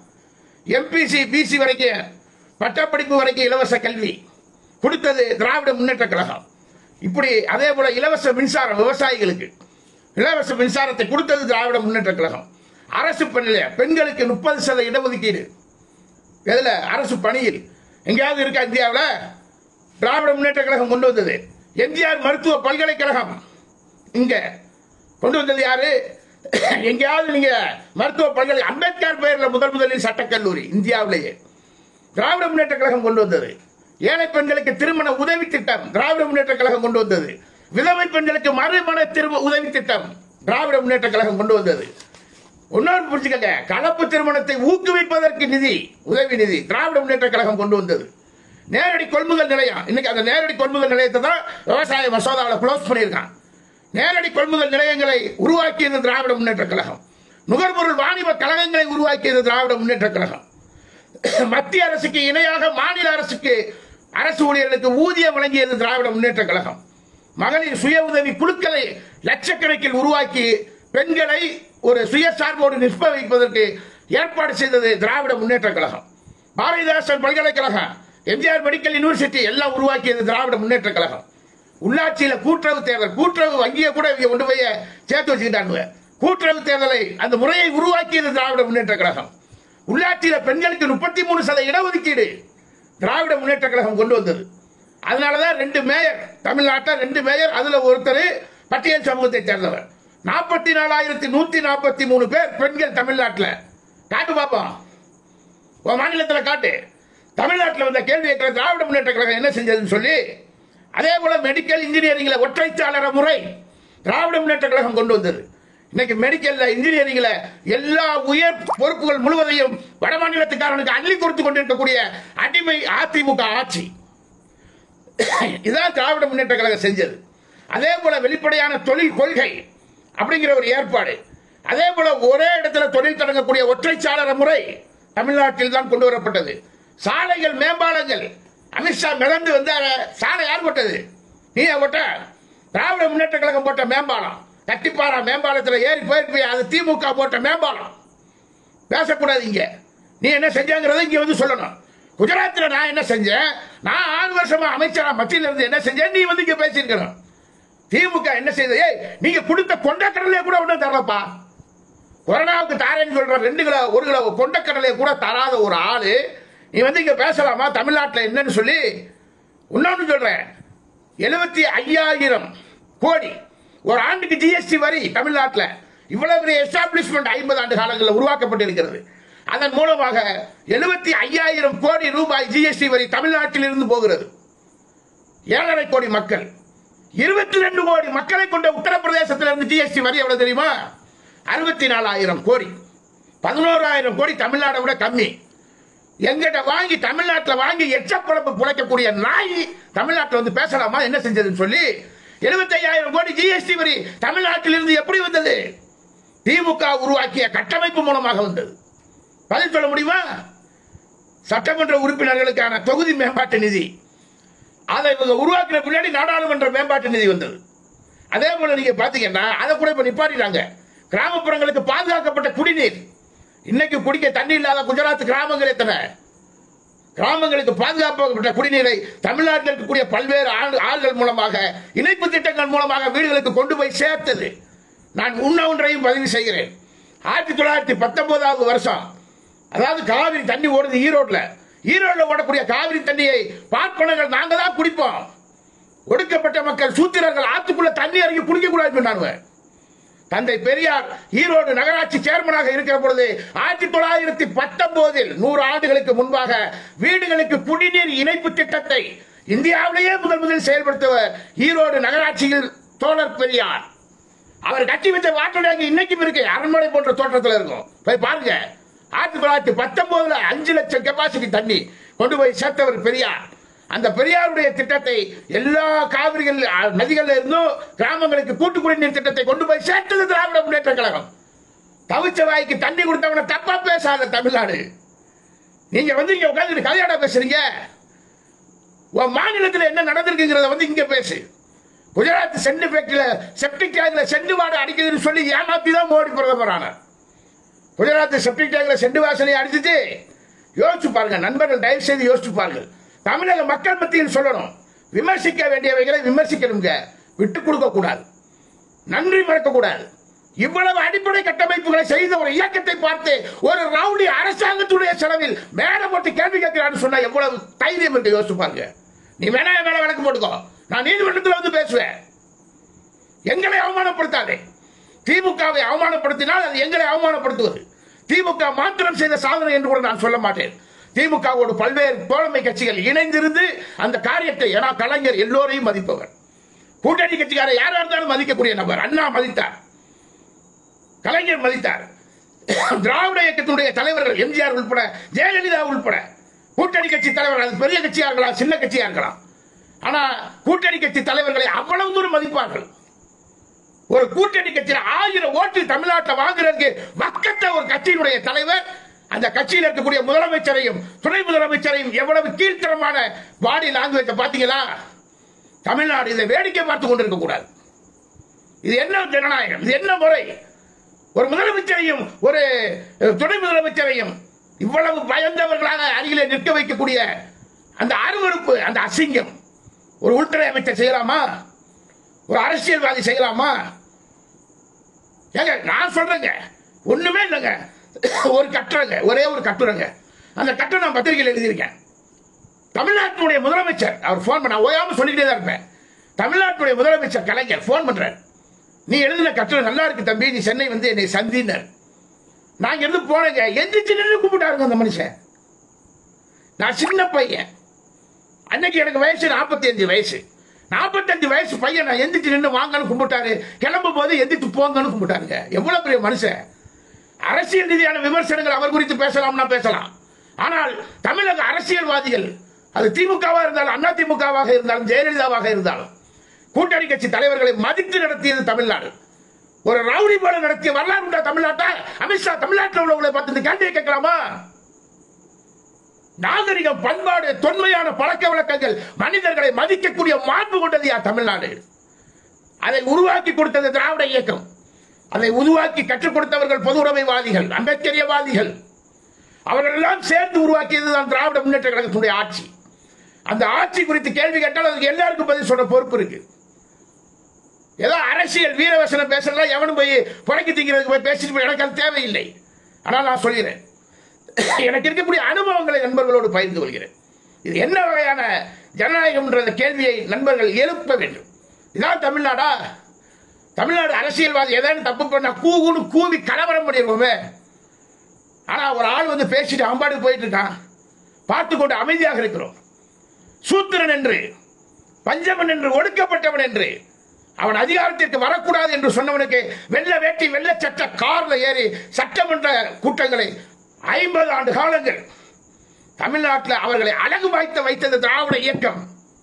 எம்பிசி பிசி வரைக்கும் பட்டப்படிப்பு வரைக்கும் இலவச கல்வி கொடுத்தது திராவிட முன்னேற்ற கழகம் இப்படி அதே போல இலவச மின்சாரம் விவசாயிகளுக்கு இலவச மின்சாரத்தை கொடுத்தது திராவிட முன்னேற்ற கழகம் அரசு பணியில பெண்களுக்கு முப்பது சத இடஒதுக்கீடு எதுல அரசு பணியில் எங்கேயாவது இருக்கா இந்தியாவில் திராவிட முன்னேற்ற கழகம் கொண்டு வந்தது எம்ஜிஆர் மருத்துவ பல்கலைக்கழகம் இங்க கொண்டு வந்தது யாரு எங்கேயாவது நீங்க மருத்துவ பல்கலை அம்பேத்கர் பெயர்ல முதல் முதலில் சட்டக்கல்லூரி இந்தியாவிலேயே திராவிட முன்னேற்ற கழகம் கொண்டு வந்தது ஏழை பெண்களுக்கு திருமண உதவி திட்டம் திராவிட முன்னேற்ற கழகம் கொண்டு வந்தது விதவை பெண்களுக்கு மறுமண திருமண உதவி திட்டம் திராவிட முன்னேற்ற கழகம் கொண்டு வந்தது இன்னொரு புரிஞ்சுக்கங்க கலப்பு திருமணத்தை ஊக்குவிப்பதற்கு நிதி உதவி நிதி திராவிட முன்னேற்ற கழகம் கொண்டு வந்தது நேரடி கொள்முதல் நிலையம் இன்னைக்கு அந்த நேரடி கொள்முதல் நிலையத்தை தான் விவசாய மசோதாவில் க்ளோஸ் பண்ணியிருக்கான் நேரடி கொள்முதல் நிலையங்களை உருவாக்கியது திராவிட முன்னேற்ற கழகம் நுகர்பொருள் வாணிப கழகங்களை உருவாக்கியது திராவிட முன்னேற்ற கழகம் மத்திய அரசுக்கு இணையாக மாநில அரசுக்கு அரசு ஊழியர்களுக்கு ஊதியம் வழங்கியது திராவிட முன்னேற்ற கழகம் மகளிர் சுய உதவி குழுக்களை லட்சக்கணக்கில் உருவாக்கி பெண்களை ஒரு சுயசார்போடு நிற்ப வைப்பதற்கு ஏற்பாடு செய்தது திராவிட முன்னேற்ற கழகம் பாரதிதாசன் பல்கலைக்கழகம் எம்ஜிஆர் மெடிக்கல் யூனிவர்சிட்டி எல்லாம் உருவாக்கியது திராவிட முன்னேற்ற கழகம் உள்ளாட்சியில கூட்டுறவு தேர்தல் கூட்டுறவு வங்கியை கூட இங்க கொண்டு போய் சேர்த்து வச்சுக்கிட்டாங்க கூட்டுறவு தேர்தலை அந்த முறையை உருவாக்கியது திராவிட முன்னேற்ற கழகம் உள்ளாட்சியில பெண்களுக்கு முப்பத்தி மூணு சத இடஒதுக்கீடு திராவிட முன்னேற்ற கழகம் கொண்டு வந்தது அதனாலதான் ரெண்டு மேயர் தமிழ்நாட்டில் ரெண்டு மேயர் அதுல ஒருத்தர் பட்டியல் சமூகத்தை சேர்ந்தவர் நாற்பத்தி நாலாயிரத்தி நூத்தி நாற்பத்தி மூணு பேர் பெண்கள் தமிழ்நாட்டில் காட்டு பார்ப்போம் உன் மாநிலத்தில் காட்டு தமிழ்நாட்டில் வந்த கேள்வி கேட்கிற திராவிட முன்னேற்ற கழகம் என்ன செஞ்சதுன்னு சொல்லி அதே போல மெடிக்கல் இன்ஜினியரிங்ல ஒற்றைச்சாளர முறை திராவிட முன்னேற்ற கழகம் கொண்டு வந்தது இன்னைக்கு மெடிக்கல்ல இன்ஜினியரிங்ல எல்லா உயர் பொறுப்புகள் முழுவதையும் வட மாநிலத்துக்காரனுக்கு அள்ளி கொடுத்து கொண்டிருக்கக்கூடிய அடிமை அதிமுக ஆட்சி இதான் திராவிட முன்னேற்ற கழகம் செஞ்சது அதே போல வெளிப்படையான தொழில் கொள்கை அப்படிங்கிற ஒரு ஏற்பாடு அதே போல ஒரே இடத்துல தொழில் தொடங்கக்கூடிய ஒற்றைச்சாளர முறை தமிழ்நாட்டில் தான் கொண்டு வரப்பட்டது சாலைகள் மேம்பாலங்கள் அமித்ஷா மிதந்து வந்தார சாலை யார் போட்டது நீ போட்ட திராவிட முன்னேற்ற கழகம் போட்ட மேம்பாலம் கட்டிப்பாரா மேம்பாலத்தில் ஏறி போயிருப்பி அது திமுக போட்ட மேம்பாலம் பேசக்கூடாது இங்க நீ என்ன செஞ்சாங்கிறத இங்க வந்து சொல்லணும் குஜராத்தில் நான் என்ன செஞ்சேன் நான் ஆறு வருஷமா அமைச்சரா மத்தியில இருந்து என்ன செஞ்சேன் நீ வந்து இங்க பேசியிருக்கணும் திமுக என்ன செய்தது ஏய் நீங்க கொடுத்த கொண்டக்கடலையே கூட ஒன்றும் தரலப்பா கொரோனாவுக்கு தாரேன்னு சொல்ற ரெண்டு கிலோ ஒரு கிலோ கொண்டக்கடலையை கூட தராத ஒரு ஆளு நீ வந்து இங்க பேசலாமா தமிழ்நாட்டில் என்னன்னு சொல்லி இன்னொன்னு சொல்றேன் எழுபத்தி ஐயாயிரம் கோடி ஒரு ஆண்டுக்கு ஜிஎஸ்டி வரி தமிழ்நாட்டில் இவ்வளவு பெரிய எஸ்டாப்ளிஷ்மெண்ட் ஐம்பது ஆண்டு காலங்களில் உருவாக்கப்பட்டிருக்கிறது அதன் மூலமாக எழுபத்தி ஐயாயிரம் கோடி ரூபாய் ஜிஎஸ்டி வரி தமிழ்நாட்டில் இருந்து போகிறது ஏழரை கோடி மக்கள் இருபத்தி ரெண்டு கோடி மக்களை கொண்ட உத்தரப்பிரதேசத்தில் இருந்து ஜிஎஸ்டி வரி எவ்வளவு தெரியுமா அறுபத்தி நாலாயிரம் கோடி பதினோராயிரம் கோடி தமிழ்நாடை விட கம்மி எங்கிட்ட வாங்கி தமிழ்நாட்டில் வாங்கி எச்சப்பழப்பு புழைக்கக்கூடிய நாய் தமிழ்நாட்டில் வந்து பேசலாமா என்ன செஞ்சதுன்னு சொல்லி எழுபத்தி ஐயாயிரம் கோடி ஜிஎஸ்டி வரி தமிழ்நாட்டில் இருந்து எப்படி வந்தது திமுக உருவாக்கிய கட்டமைப்பு மூலமாக வந்தது பதில் சொல்ல முடியுமா சட்டமன்ற உறுப்பினர்களுக்கான தொகுதி மேம்பாட்டு நிதி அதை இவங்க உருவாக்கின பின்னாடி நாடாளுமன்ற மேம்பாட்டு நிதி வந்தது அதே போல நீங்க பாத்தீங்கன்னா அதை கூட இப்ப நிப்பாட்டிட்டாங்க கிராமப்புறங்களுக்கு பாதுகாக்கப்பட்ட குடிநீர் இன்னைக்கு குடிக்க தண்ணி இல்லாத குஜராத் கிராமங்கள் எத்தனை கிராமங்களுக்கு பாதுகாக்கப்பட்ட குடிநீரை தமிழ்நாட்டில் இருக்கக்கூடிய பல்வேறு ஆள்- ஆள்கள் மூலமாக இணைப்பு திட்டங்கள் மூலமாக வீடுகளுக்கு கொண்டு போய் சேர்த்தது நான் உண்ண ஒன்றையும் பதிவு செய்கிறேன் ஆயிரத்தி தொள்ளாயிரத்தி பத்தொன்பதாவது வருஷம் அதாவது காவிரி தண்ணி ஓடுது ஈரோட்ல ஈரோட்ல ஓடக்கூடிய காவிரி தண்ணியை பார்ப்பனர்கள் நாங்க தான் குடிப்போம் ஒடுக்கப்பட்ட மக்கள் சூத்திரர்கள் ஆத்துக்குள்ள தண்ணி இறங்கி குடிக்க கூடாது சொன்னாங்க தந்தை பெரியார் ஈரோடு நகராட்சி சேர்மனாக இருக்கிற பொழுது ஆயிரத்தி தொள்ளாயிரத்தி பத்தொன்பதில் நூறு ஆண்டுகளுக்கு முன்பாக வீடுகளுக்கு குடிநீர் இணைப்பு திட்டத்தை இந்தியாவிலேயே முதல் முதல் செயல்படுத்தவர் ஈரோடு நகராட்சியில் தோழர் பெரியார் அவர் கட்டி வச்ச வாட்டர் டேங்க் இன்னைக்கும் இருக்கு அரண்மனை போன்ற தோற்றத்தில் இருக்கும் போய் பாருங்க ஆயிரத்தி தொள்ளாயிரத்தி பத்தொன்பதுல அஞ்சு லட்சம் கெப்பாசிட்டி தண்ணி கொண்டு போய் சேர்த்தவர் பெரியார் அந்த பெரியாருடைய திட்டத்தை எல்லா காவிரிகள் அஹ், நதிகள்ல இருந்தும் கிராமங்களுக்கு கூட்டு குடிநீர் திட்டத்தை கொண்டு போய் சேர்த்தது திராவிட முன்னேற்ற கழகம் தவிச்ச வாய்க்கு தண்ணி கொடுத்தவன தப்பா பேசாத தமிழ்நாடு நீங்க வந்து இங்க உட்கார்ந்து கதையாடா பேசுறீங்க உன் மாநிலத்தில் என்ன நடந்திருக்குங்கிறத வந்து இங்க பேசு குஜராத் செண்டு ஃபேக்டரியில செப்டிக் டேங்க்ல செண்டு வாடை அடிக்குதுன்னு சொல்லி ஏமாத்தி தான் மோடி பிரதமரான குஜராத் செப்டிக் டேங்க்ல செண்டு வாசனை அடிச்சிட்டு யோசிச்சு பாருங்க நண்பர்கள் தயவு செய்து யோசிச்சு பாருங்க தமிழக மக்கள் மத்தியில் சொல்லணும் விமர்சிக்க வேண்டியவைகளை விமர்சிக்கணுங்க விட்டு கொடுக்க கூடாது நன்றி மறக்க கூடாது இவ்வளவு அடிப்படை கட்டமைப்புகளை செய்த ஒரு இயக்கத்தை பார்த்து ஒரு ரவுடி அரசாங்கத்துடைய செலவில் மேல போட்டு கேள்வி கேட்கிறான்னு சொன்னா எவ்வளவு தைரியம் இருக்கு யோசிச்சு பாருங்க நீ வேணா என் மேல வழக்கு போட்டுக்கோ நான் நீதிமன்றத்தில் வந்து பேசுவேன் எங்களை அவமானப்படுத்தாதே திமுகவை அவமானப்படுத்தினால் அது எங்களை அவமானப்படுத்துவது திமுக மாத்திரம் செய்த சாதனை என்று கூட நான் சொல்ல மாட்டேன் திமுகவோடு பல்வேறு தோழமை கட்சிகள் இணைந்திருந்து அந்த காரியத்தை ஏன்னா கலைஞர் எல்லோரையும் மதிப்பவர் கூட்டணி கட்சிக்காரர் யாரா இருந்தாலும் மதிக்கக்கூடிய நபர் அண்ணா மதித்தார் கலைஞர் மதித்தார் திராவிட இயக்கத்தினுடைய தலைவர்கள் எம்ஜிஆர் உள்பட ஜெயலலிதா உள்பட கூட்டணி கட்சி தலைவர்கள் அது பெரிய கட்சியா இருக்கலாம் சின்ன கட்சியா இருக்கலாம் ஆனா கூட்டணி கட்சி தலைவர்களை அவ்வளவு தூரம் மதிப்பார்கள் ஒரு கூட்டணி கட்சியில் ஆயிரம் ஓட்டு தமிழ்நாட்டில் வாங்குறதுக்கு மக்கத்த ஒரு கட்சியினுடைய தலைவர் அந்த கட்சியில் இருக்கக்கூடிய முதலமைச்சரையும் துணை முதலமைச்சரையும் எவ்வளவு கீழ்த்தரமான பாடி லாங்குவேஜ் பாத்தீங்களா தமிழ்நாடு இதை வேடிக்கை பார்த்து கொண்டிருக்க கூடாது இது என்ன ஜனநாயகம் இது என்ன முறை ஒரு முதலமைச்சரையும் ஒரு அஹ், துணை முதலமைச்சரையும் இவ்வளவு பயந்தவர்களாக அருகிலே நிற்க வைக்கக்கூடிய அந்த அருவருப்பு அந்த அசிங்கம் ஒரு உள்துறை அமைச்சர் செய்யலாமா ஒரு அரசியல்வாதி செய்யலாமா ஏங்க நான் சொல்றேங்க ஒண்ணுமே இல்லைங்க ஒரு கட்டுரைங்க ஒரே ஒரு கட்டுரைங்க அந்த கட்டுரை நான் பத்திரிகையில் எழுதியிருக்கேன் தமிழ்நாட்டினுடைய முதலமைச்சர் அவர் ஃபோன் பண்ண ஓயாம சொல்லிக்கிட்டே தான் இருப்பேன் தமிழ்நாட்டுடைய முதலமைச்சர் கலைஞர் ஃபோன் பண்றார் நீ எழுதின கட்டுரை நல்லா இருக்கு தம்பி நீ சென்னை வந்து என்னை சந்தினர் நான் இருந்து போனேங்க எந்திரிச்சு நின்று கூப்பிட்டாருங்க அந்த மனுஷன் நான் சின்ன பையன் அன்னைக்கு எனக்கு வயசு 45 வயசு 45 வயசு பையன் நான் எந்திரிச்சு நின்று வாங்கன்னு கும்பிட்டாரு கிளம்பும் போது எந்திரிச்சு போங்கன்னு கும்பிட்டாருங்க எவ்வளவு பெரிய மனுஷன் அரசியல் ரீதியான விமர்சனங்கள் அவர் குறித்து பேசலாம்னா பேசலாம் ஆனால் தமிழக அரசியல்வாதிகள் அது திமுகவா இருந்தாலும் அண்ணா திமுகவாக இருந்தாலும் ஜெயலலிதாவாக இருந்தாலும் கூட்டணி கட்சி தலைவர்களை மதித்து நடத்தியது தமிழ்நாடு ஒரு ரவுடி போல நடத்திய வரலாறு உண்டா தமிழ்நாட்டை அமித்ஷா தமிழ்நாட்டில் உள்ளவங்களை பார்த்து இந்த கேள்வியை கேட்கலாமா நாகரிகம் பண்பாடு தொன்மையான பழக்க வழக்கங்கள் மனிதர்களை மதிக்கக்கூடிய மாண்பு கொண்டது யார் தமிழ்நாடு அதை உருவாக்கி கொடுத்தது திராவிட இயக்கம் அதை உருவாக்கி கற்றுக் கொடுத்தவர்கள் பொது உடைமைவாதிகள் அம்பேத்கரியவாதிகள் அவர்கள் எல்லாம் சேர்ந்து உருவாக்கியதுதான் திராவிட முன்னேற்ற கழகத்தினுடைய ஆட்சி அந்த ஆட்சி குறித்து கேள்வி கேட்டால் அதுக்கு எல்லாருக்கும் பதில் சொல்ற பொறுப்பு இருக்கு ஏதோ அரசியல் வீரவசனம் பேசலாம் எவனும் போய் புறக்கி திங்கிறதுக்கு போய் பேசிட்டு போய் எனக்கு அது தேவையில்லை ஆனால் நான் சொல்கிறேன் எனக்கு இருக்கக்கூடிய அனுபவங்களை நண்பர்களோடு பகிர்ந்து கொள்கிறேன் இது என்ன வகையான ஜனநாயகம்ன்ற கேள்வியை நண்பர்கள் எழுப்ப வேண்டும் இதான் தமிழ்நாடா தமிழ்நாடு அரசியல்வாதி ஏதாவது தப்பு பண்ணா கூகுன்னு கூவி கலவரம் பண்ணிடுவோமே ஆனா ஒரு ஆள் வந்து பேசிட்டு அம்பாடு போயிட்டு இருக்கான் பார்த்து கொண்டு அமைதியாக இருக்கிறோம் சூத்திரன் என்று பஞ்சமன் என்று ஒடுக்கப்பட்டவன் என்று அவன் அதிகாரத்திற்கு வரக்கூடாது என்று சொன்னவனுக்கு வெள்ள வேட்டி வெள்ள சட்ட கார்ல ஏறி சட்டமன்ற கூட்டங்களை ஐம்பது ஆண்டு காலங்கள் தமிழ்நாட்டில் அவர்களை அழகு வாய்த்த வைத்தது திராவிட இயக்கம்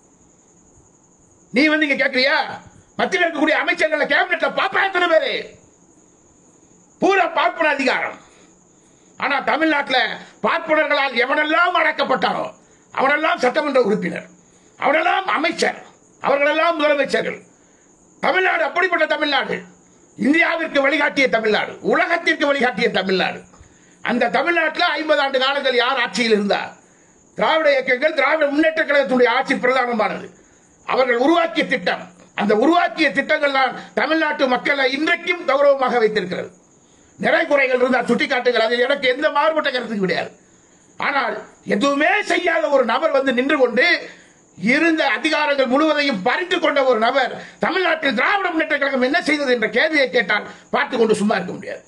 நீ வந்து இங்க கேட்கறியா மத்தியில் இருக்கக்கூடிய அமைச்சர்கள கேபினெட்ல பாப்பா எத்தனை பேரு பூரா பார்ப்பன அதிகாரம் ஆனா தமிழ்நாட்டில் பார்ப்பனர்களால் எவனெல்லாம் அடக்கப்பட்டாரோ அவனெல்லாம் சட்டமன்ற உறுப்பினர் அவனெல்லாம் அமைச்சர் அவர்களெல்லாம் முதலமைச்சர்கள் தமிழ்நாடு அப்படிப்பட்ட தமிழ்நாடு இந்தியாவிற்கு வழிகாட்டிய தமிழ்நாடு உலகத்திற்கு வழிகாட்டிய தமிழ்நாடு அந்த தமிழ்நாட்டில் ஐம்பது ஆண்டு காலங்கள் யார் ஆட்சியில் இருந்தார் திராவிட இயக்கங்கள் திராவிட முன்னேற்ற கழகத்துடைய ஆட்சி பிரதானமானது அவர்கள் உருவாக்கிய திட்டம் அந்த உருவாக்கிய திட்டங்கள் தான் தமிழ்நாட்டு மக்களை இன்றைக்கும் கௌரவமாக வைத்திருக்கிறது நிறை குறைகள் இருந்தால் சுட்டிக்காட்டுங்கள் அதில் எனக்கு எந்த மாறுபட்ட கருத்து கிடையாது ஆனால் எதுவுமே செய்யாத ஒரு நபர் வந்து நின்று கொண்டு இருந்த அதிகாரங்கள் முழுவதையும் பறித்து கொண்ட ஒரு நபர் தமிழ்நாட்டில் திராவிட முன்னேற்ற கழகம் என்ன செய்தது என்ற கேள்வியை கேட்டால் பார்த்து கொண்டு சும்மா இருக்க முடியாது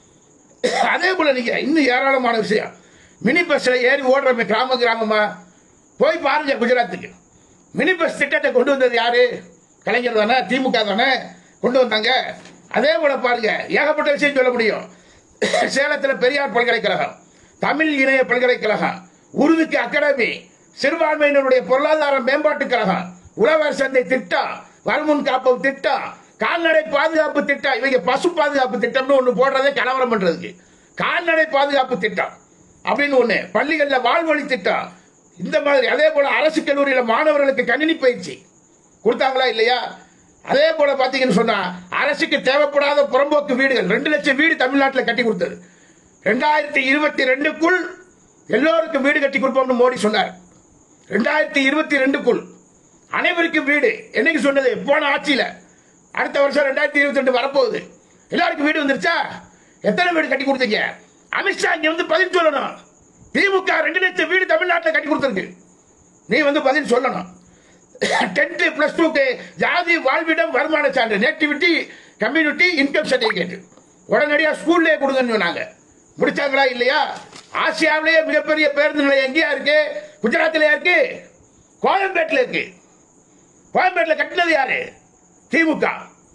அதே போல நீங்க இன்னும் ஏராளமான விஷயம் மினி பஸ்ல ஏறி ஓடுறோமே கிராம கிராமமா போய் பாருங்க குஜராத்துக்கு மினி பஸ் திட்டத்தை கொண்டு வந்தது யாரு கலைஞர் தானே திமுக தானே கொண்டு வந்தாங்க அதே போல பாருங்க ஏகப்பட்ட விஷயம் சொல்ல முடியும் சேலத்தில் பெரியார் பல்கலைக்கழகம் தமிழ் இணைய பல்கலைக்கழகம் உருதுக்கு அகாடமி சிறுபான்மையினருடைய பொருளாதார மேம்பாட்டுக் கழகம் உழவர் சந்தை திட்டம் வருமுன் காப்போம் திட்டம் கால்நடை பாதுகாப்பு திட்டம் இவங்க பசு பாதுகாப்பு திட்டம்னு ஒன்று போடுறதே கலவரம் பண்றதுக்கு கால்நடை பாதுகாப்பு திட்டம் அப்படின்னு ஒண்ணு பள்ளிகள்ல வாழ்வழி திட்டம் இந்த மாதிரி அதே போல அரசு கல்லூரியில மாணவர்களுக்கு கணினி பயிற்சி கொடுத்தாங்களா இல்லையா அதே போல பாத்தீங்கன்னு சொன்னா அரசுக்கு தேவைப்படாத புறம்போக்கு வீடுகள் ரெண்டு லட்சம் வீடு தமிழ்நாட்டில் கட்டி கொடுத்தது ரெண்டாயிரத்தி இருபத்தி ரெண்டுக்குள் எல்லோருக்கும் வீடு கட்டி கொடுப்போம்னு மோடி சொன்னார் ரெண்டாயிரத்தி இருபத்தி ரெண்டுக்குள் அனைவருக்கும் வீடு என்னைக்கு சொன்னது போன ஆட்சியில அடுத்த வருஷம் ரெண்டாயிரத்தி இருபத்தி ரெண்டு வரப்போகுது எல்லாருக்கும் வீடு வந்துருச்சா எத்தனை வீடு கட்டி கொடுத்தீங்க அமித்ஷா இங்க வந்து பதில் சொல்லணும் திமுக ரெண்டு லட்சம் வீடு தமிழ்நாட்டில் கட்டி கொடுத்துருக்கு நீ வந்து பதில் சொல்லணும் டென்த்து பிளஸ் டூக்கு ஜாதி வாழ்விடம் வருமான சான்று நேட்டிவிட்டி கம்யூனிட்டி இன்கம் சர்டிஃபிகேட் உடனடியாக ஸ்கூல்லே கொடுங்கன்னு சொன்னாங்க முடிச்சாங்களா இல்லையா ஆசியாவிலேயே மிகப்பெரிய பேருந்து நிலையம் எங்கேயா இருக்கு குஜராத்தில் இருக்கு கோயம்பேட்டில் இருக்கு கோயம்பேட்டில் கட்டினது யாரு திமுக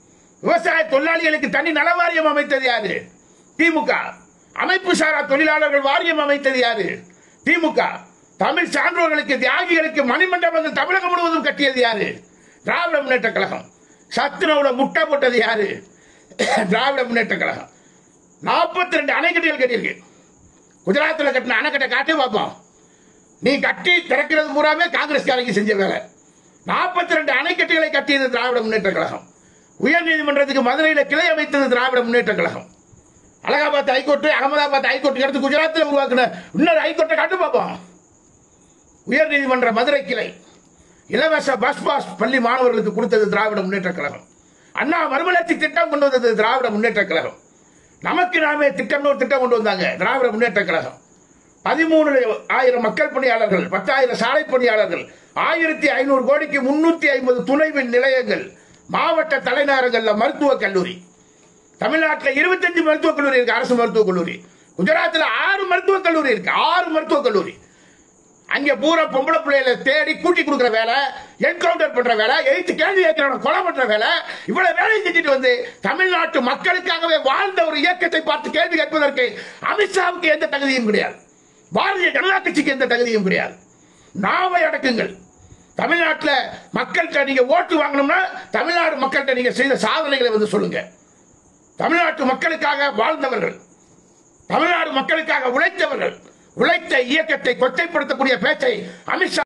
விவசாய தொழிலாளிகளுக்கு தனி நல வாரியம் அமைத்தது யாரு திமுக அமைப்பு சாரா தொழிலாளர்கள் வாரியம் அமைத்தது யாரு திமுக தமிழ் சான்றோர்களுக்கு தியாகிகளுக்கு மணிமண்டபங்கள் தமிழகம் முழுவதும் கட்டியது யாரு திராவிட முன்னேற்ற கழகம் சத்துணவுல முட்டை போட்டது யாரு திராவிட முன்னேற்ற கழகம் நாற்பத்தி ரெண்டு அணைக்கட்டுகள் கட்டியிருக்கு குஜராத்தில் கட்டின அணைக்கட்டை காட்டி பார்ப்போம் நீ கட்டி திறக்கிறது பூராமே காங்கிரஸ்காரங்க செஞ்ச வேலை நாற்பத்தி ரெண்டு அணைக்கட்டுகளை கட்டியது திராவிட முன்னேற்ற கழகம் உயர் நீதிமன்றத்துக்கு மதுரையில் கிளை அமைத்தது திராவிட முன்னேற்ற கழகம் அலகாபாத் ஹைகோர்ட்டு அகமதாபாத் ஹைகோர்ட்டு எடுத்து குஜராத்தில் உருவாக்கின இன்னொரு ஹைகோர்ட்டை காட்டு பார்ப்போம் உயர் நீதிமன்ற மதுரை கிளை இலவச பஸ் பாஸ் பள்ளி மாணவர்களுக்கு கொடுத்தது திராவிட முன்னேற்ற கழகம் அண்ணா மறுமலர்ச்சி திட்டம் கொண்டு வந்தது திராவிட முன்னேற்ற கழகம் நமக்கு நாமே திட்டம்னு ஒரு திட்டம் கொண்டு வந்தாங்க திராவிட முன்னேற்ற கழகம் பதிமூணு ஆயிரம் மக்கள் பணியாளர்கள் பத்தாயிரம் சாலை பணியாளர்கள் ஆயிரத்தி ஐநூறு கோடிக்கு முன்னூத்தி ஐம்பது துணை மின் நிலையங்கள் மாவட்ட தலைநகரங்கள்ல மருத்துவக் கல்லூரி தமிழ்நாட்டில் இருபத்தஞ்சு மருத்துவக் கல்லூரி இருக்கு அரசு மருத்துவக் கல்லூரி குஜராத்தில் ஆறு மருத்துவக் கல்லூரி இருக்கு ஆறு மருத்துவக் கல்லூரி அங்க பூரா பொம்பளை பிள்ளைகளை தேடி கூட்டி கொடுக்குற வேலை என்கவுண்டர் பண்ற வேலை எழுத்து கேள்வி கேட்கிறவன கொலை பண்ற வேலை இவ்வளவு வேலையை செஞ்சுட்டு வந்து தமிழ்நாட்டு மக்களுக்காகவே வாழ்ந்த ஒரு இயக்கத்தை பார்த்து கேள்வி கேட்பதற்கு அமித்ஷாவுக்கு எந்த தகுதியும் கிடையாது பாரதிய ஜனதா கட்சிக்கு எந்த தகுதியும் கிடையாது நாவை அடக்குங்கள் தமிழ்நாட்டில் மக்கள்கிட்ட நீங்க ஓட்டு வாங்கணும்னா தமிழ்நாடு மக்கள்கிட்ட நீங்க செய்த சாதனைகளை வந்து சொல்லுங்க தமிழ்நாட்டு மக்களுக்காக வாழ்ந்தவர்கள் தமிழ்நாடு மக்களுக்காக உழைத்தவர்கள் உழைத்த இயக்கத்தை கொச்சைப்படுத்தக்கூடிய பேச்சை அமித்ஷா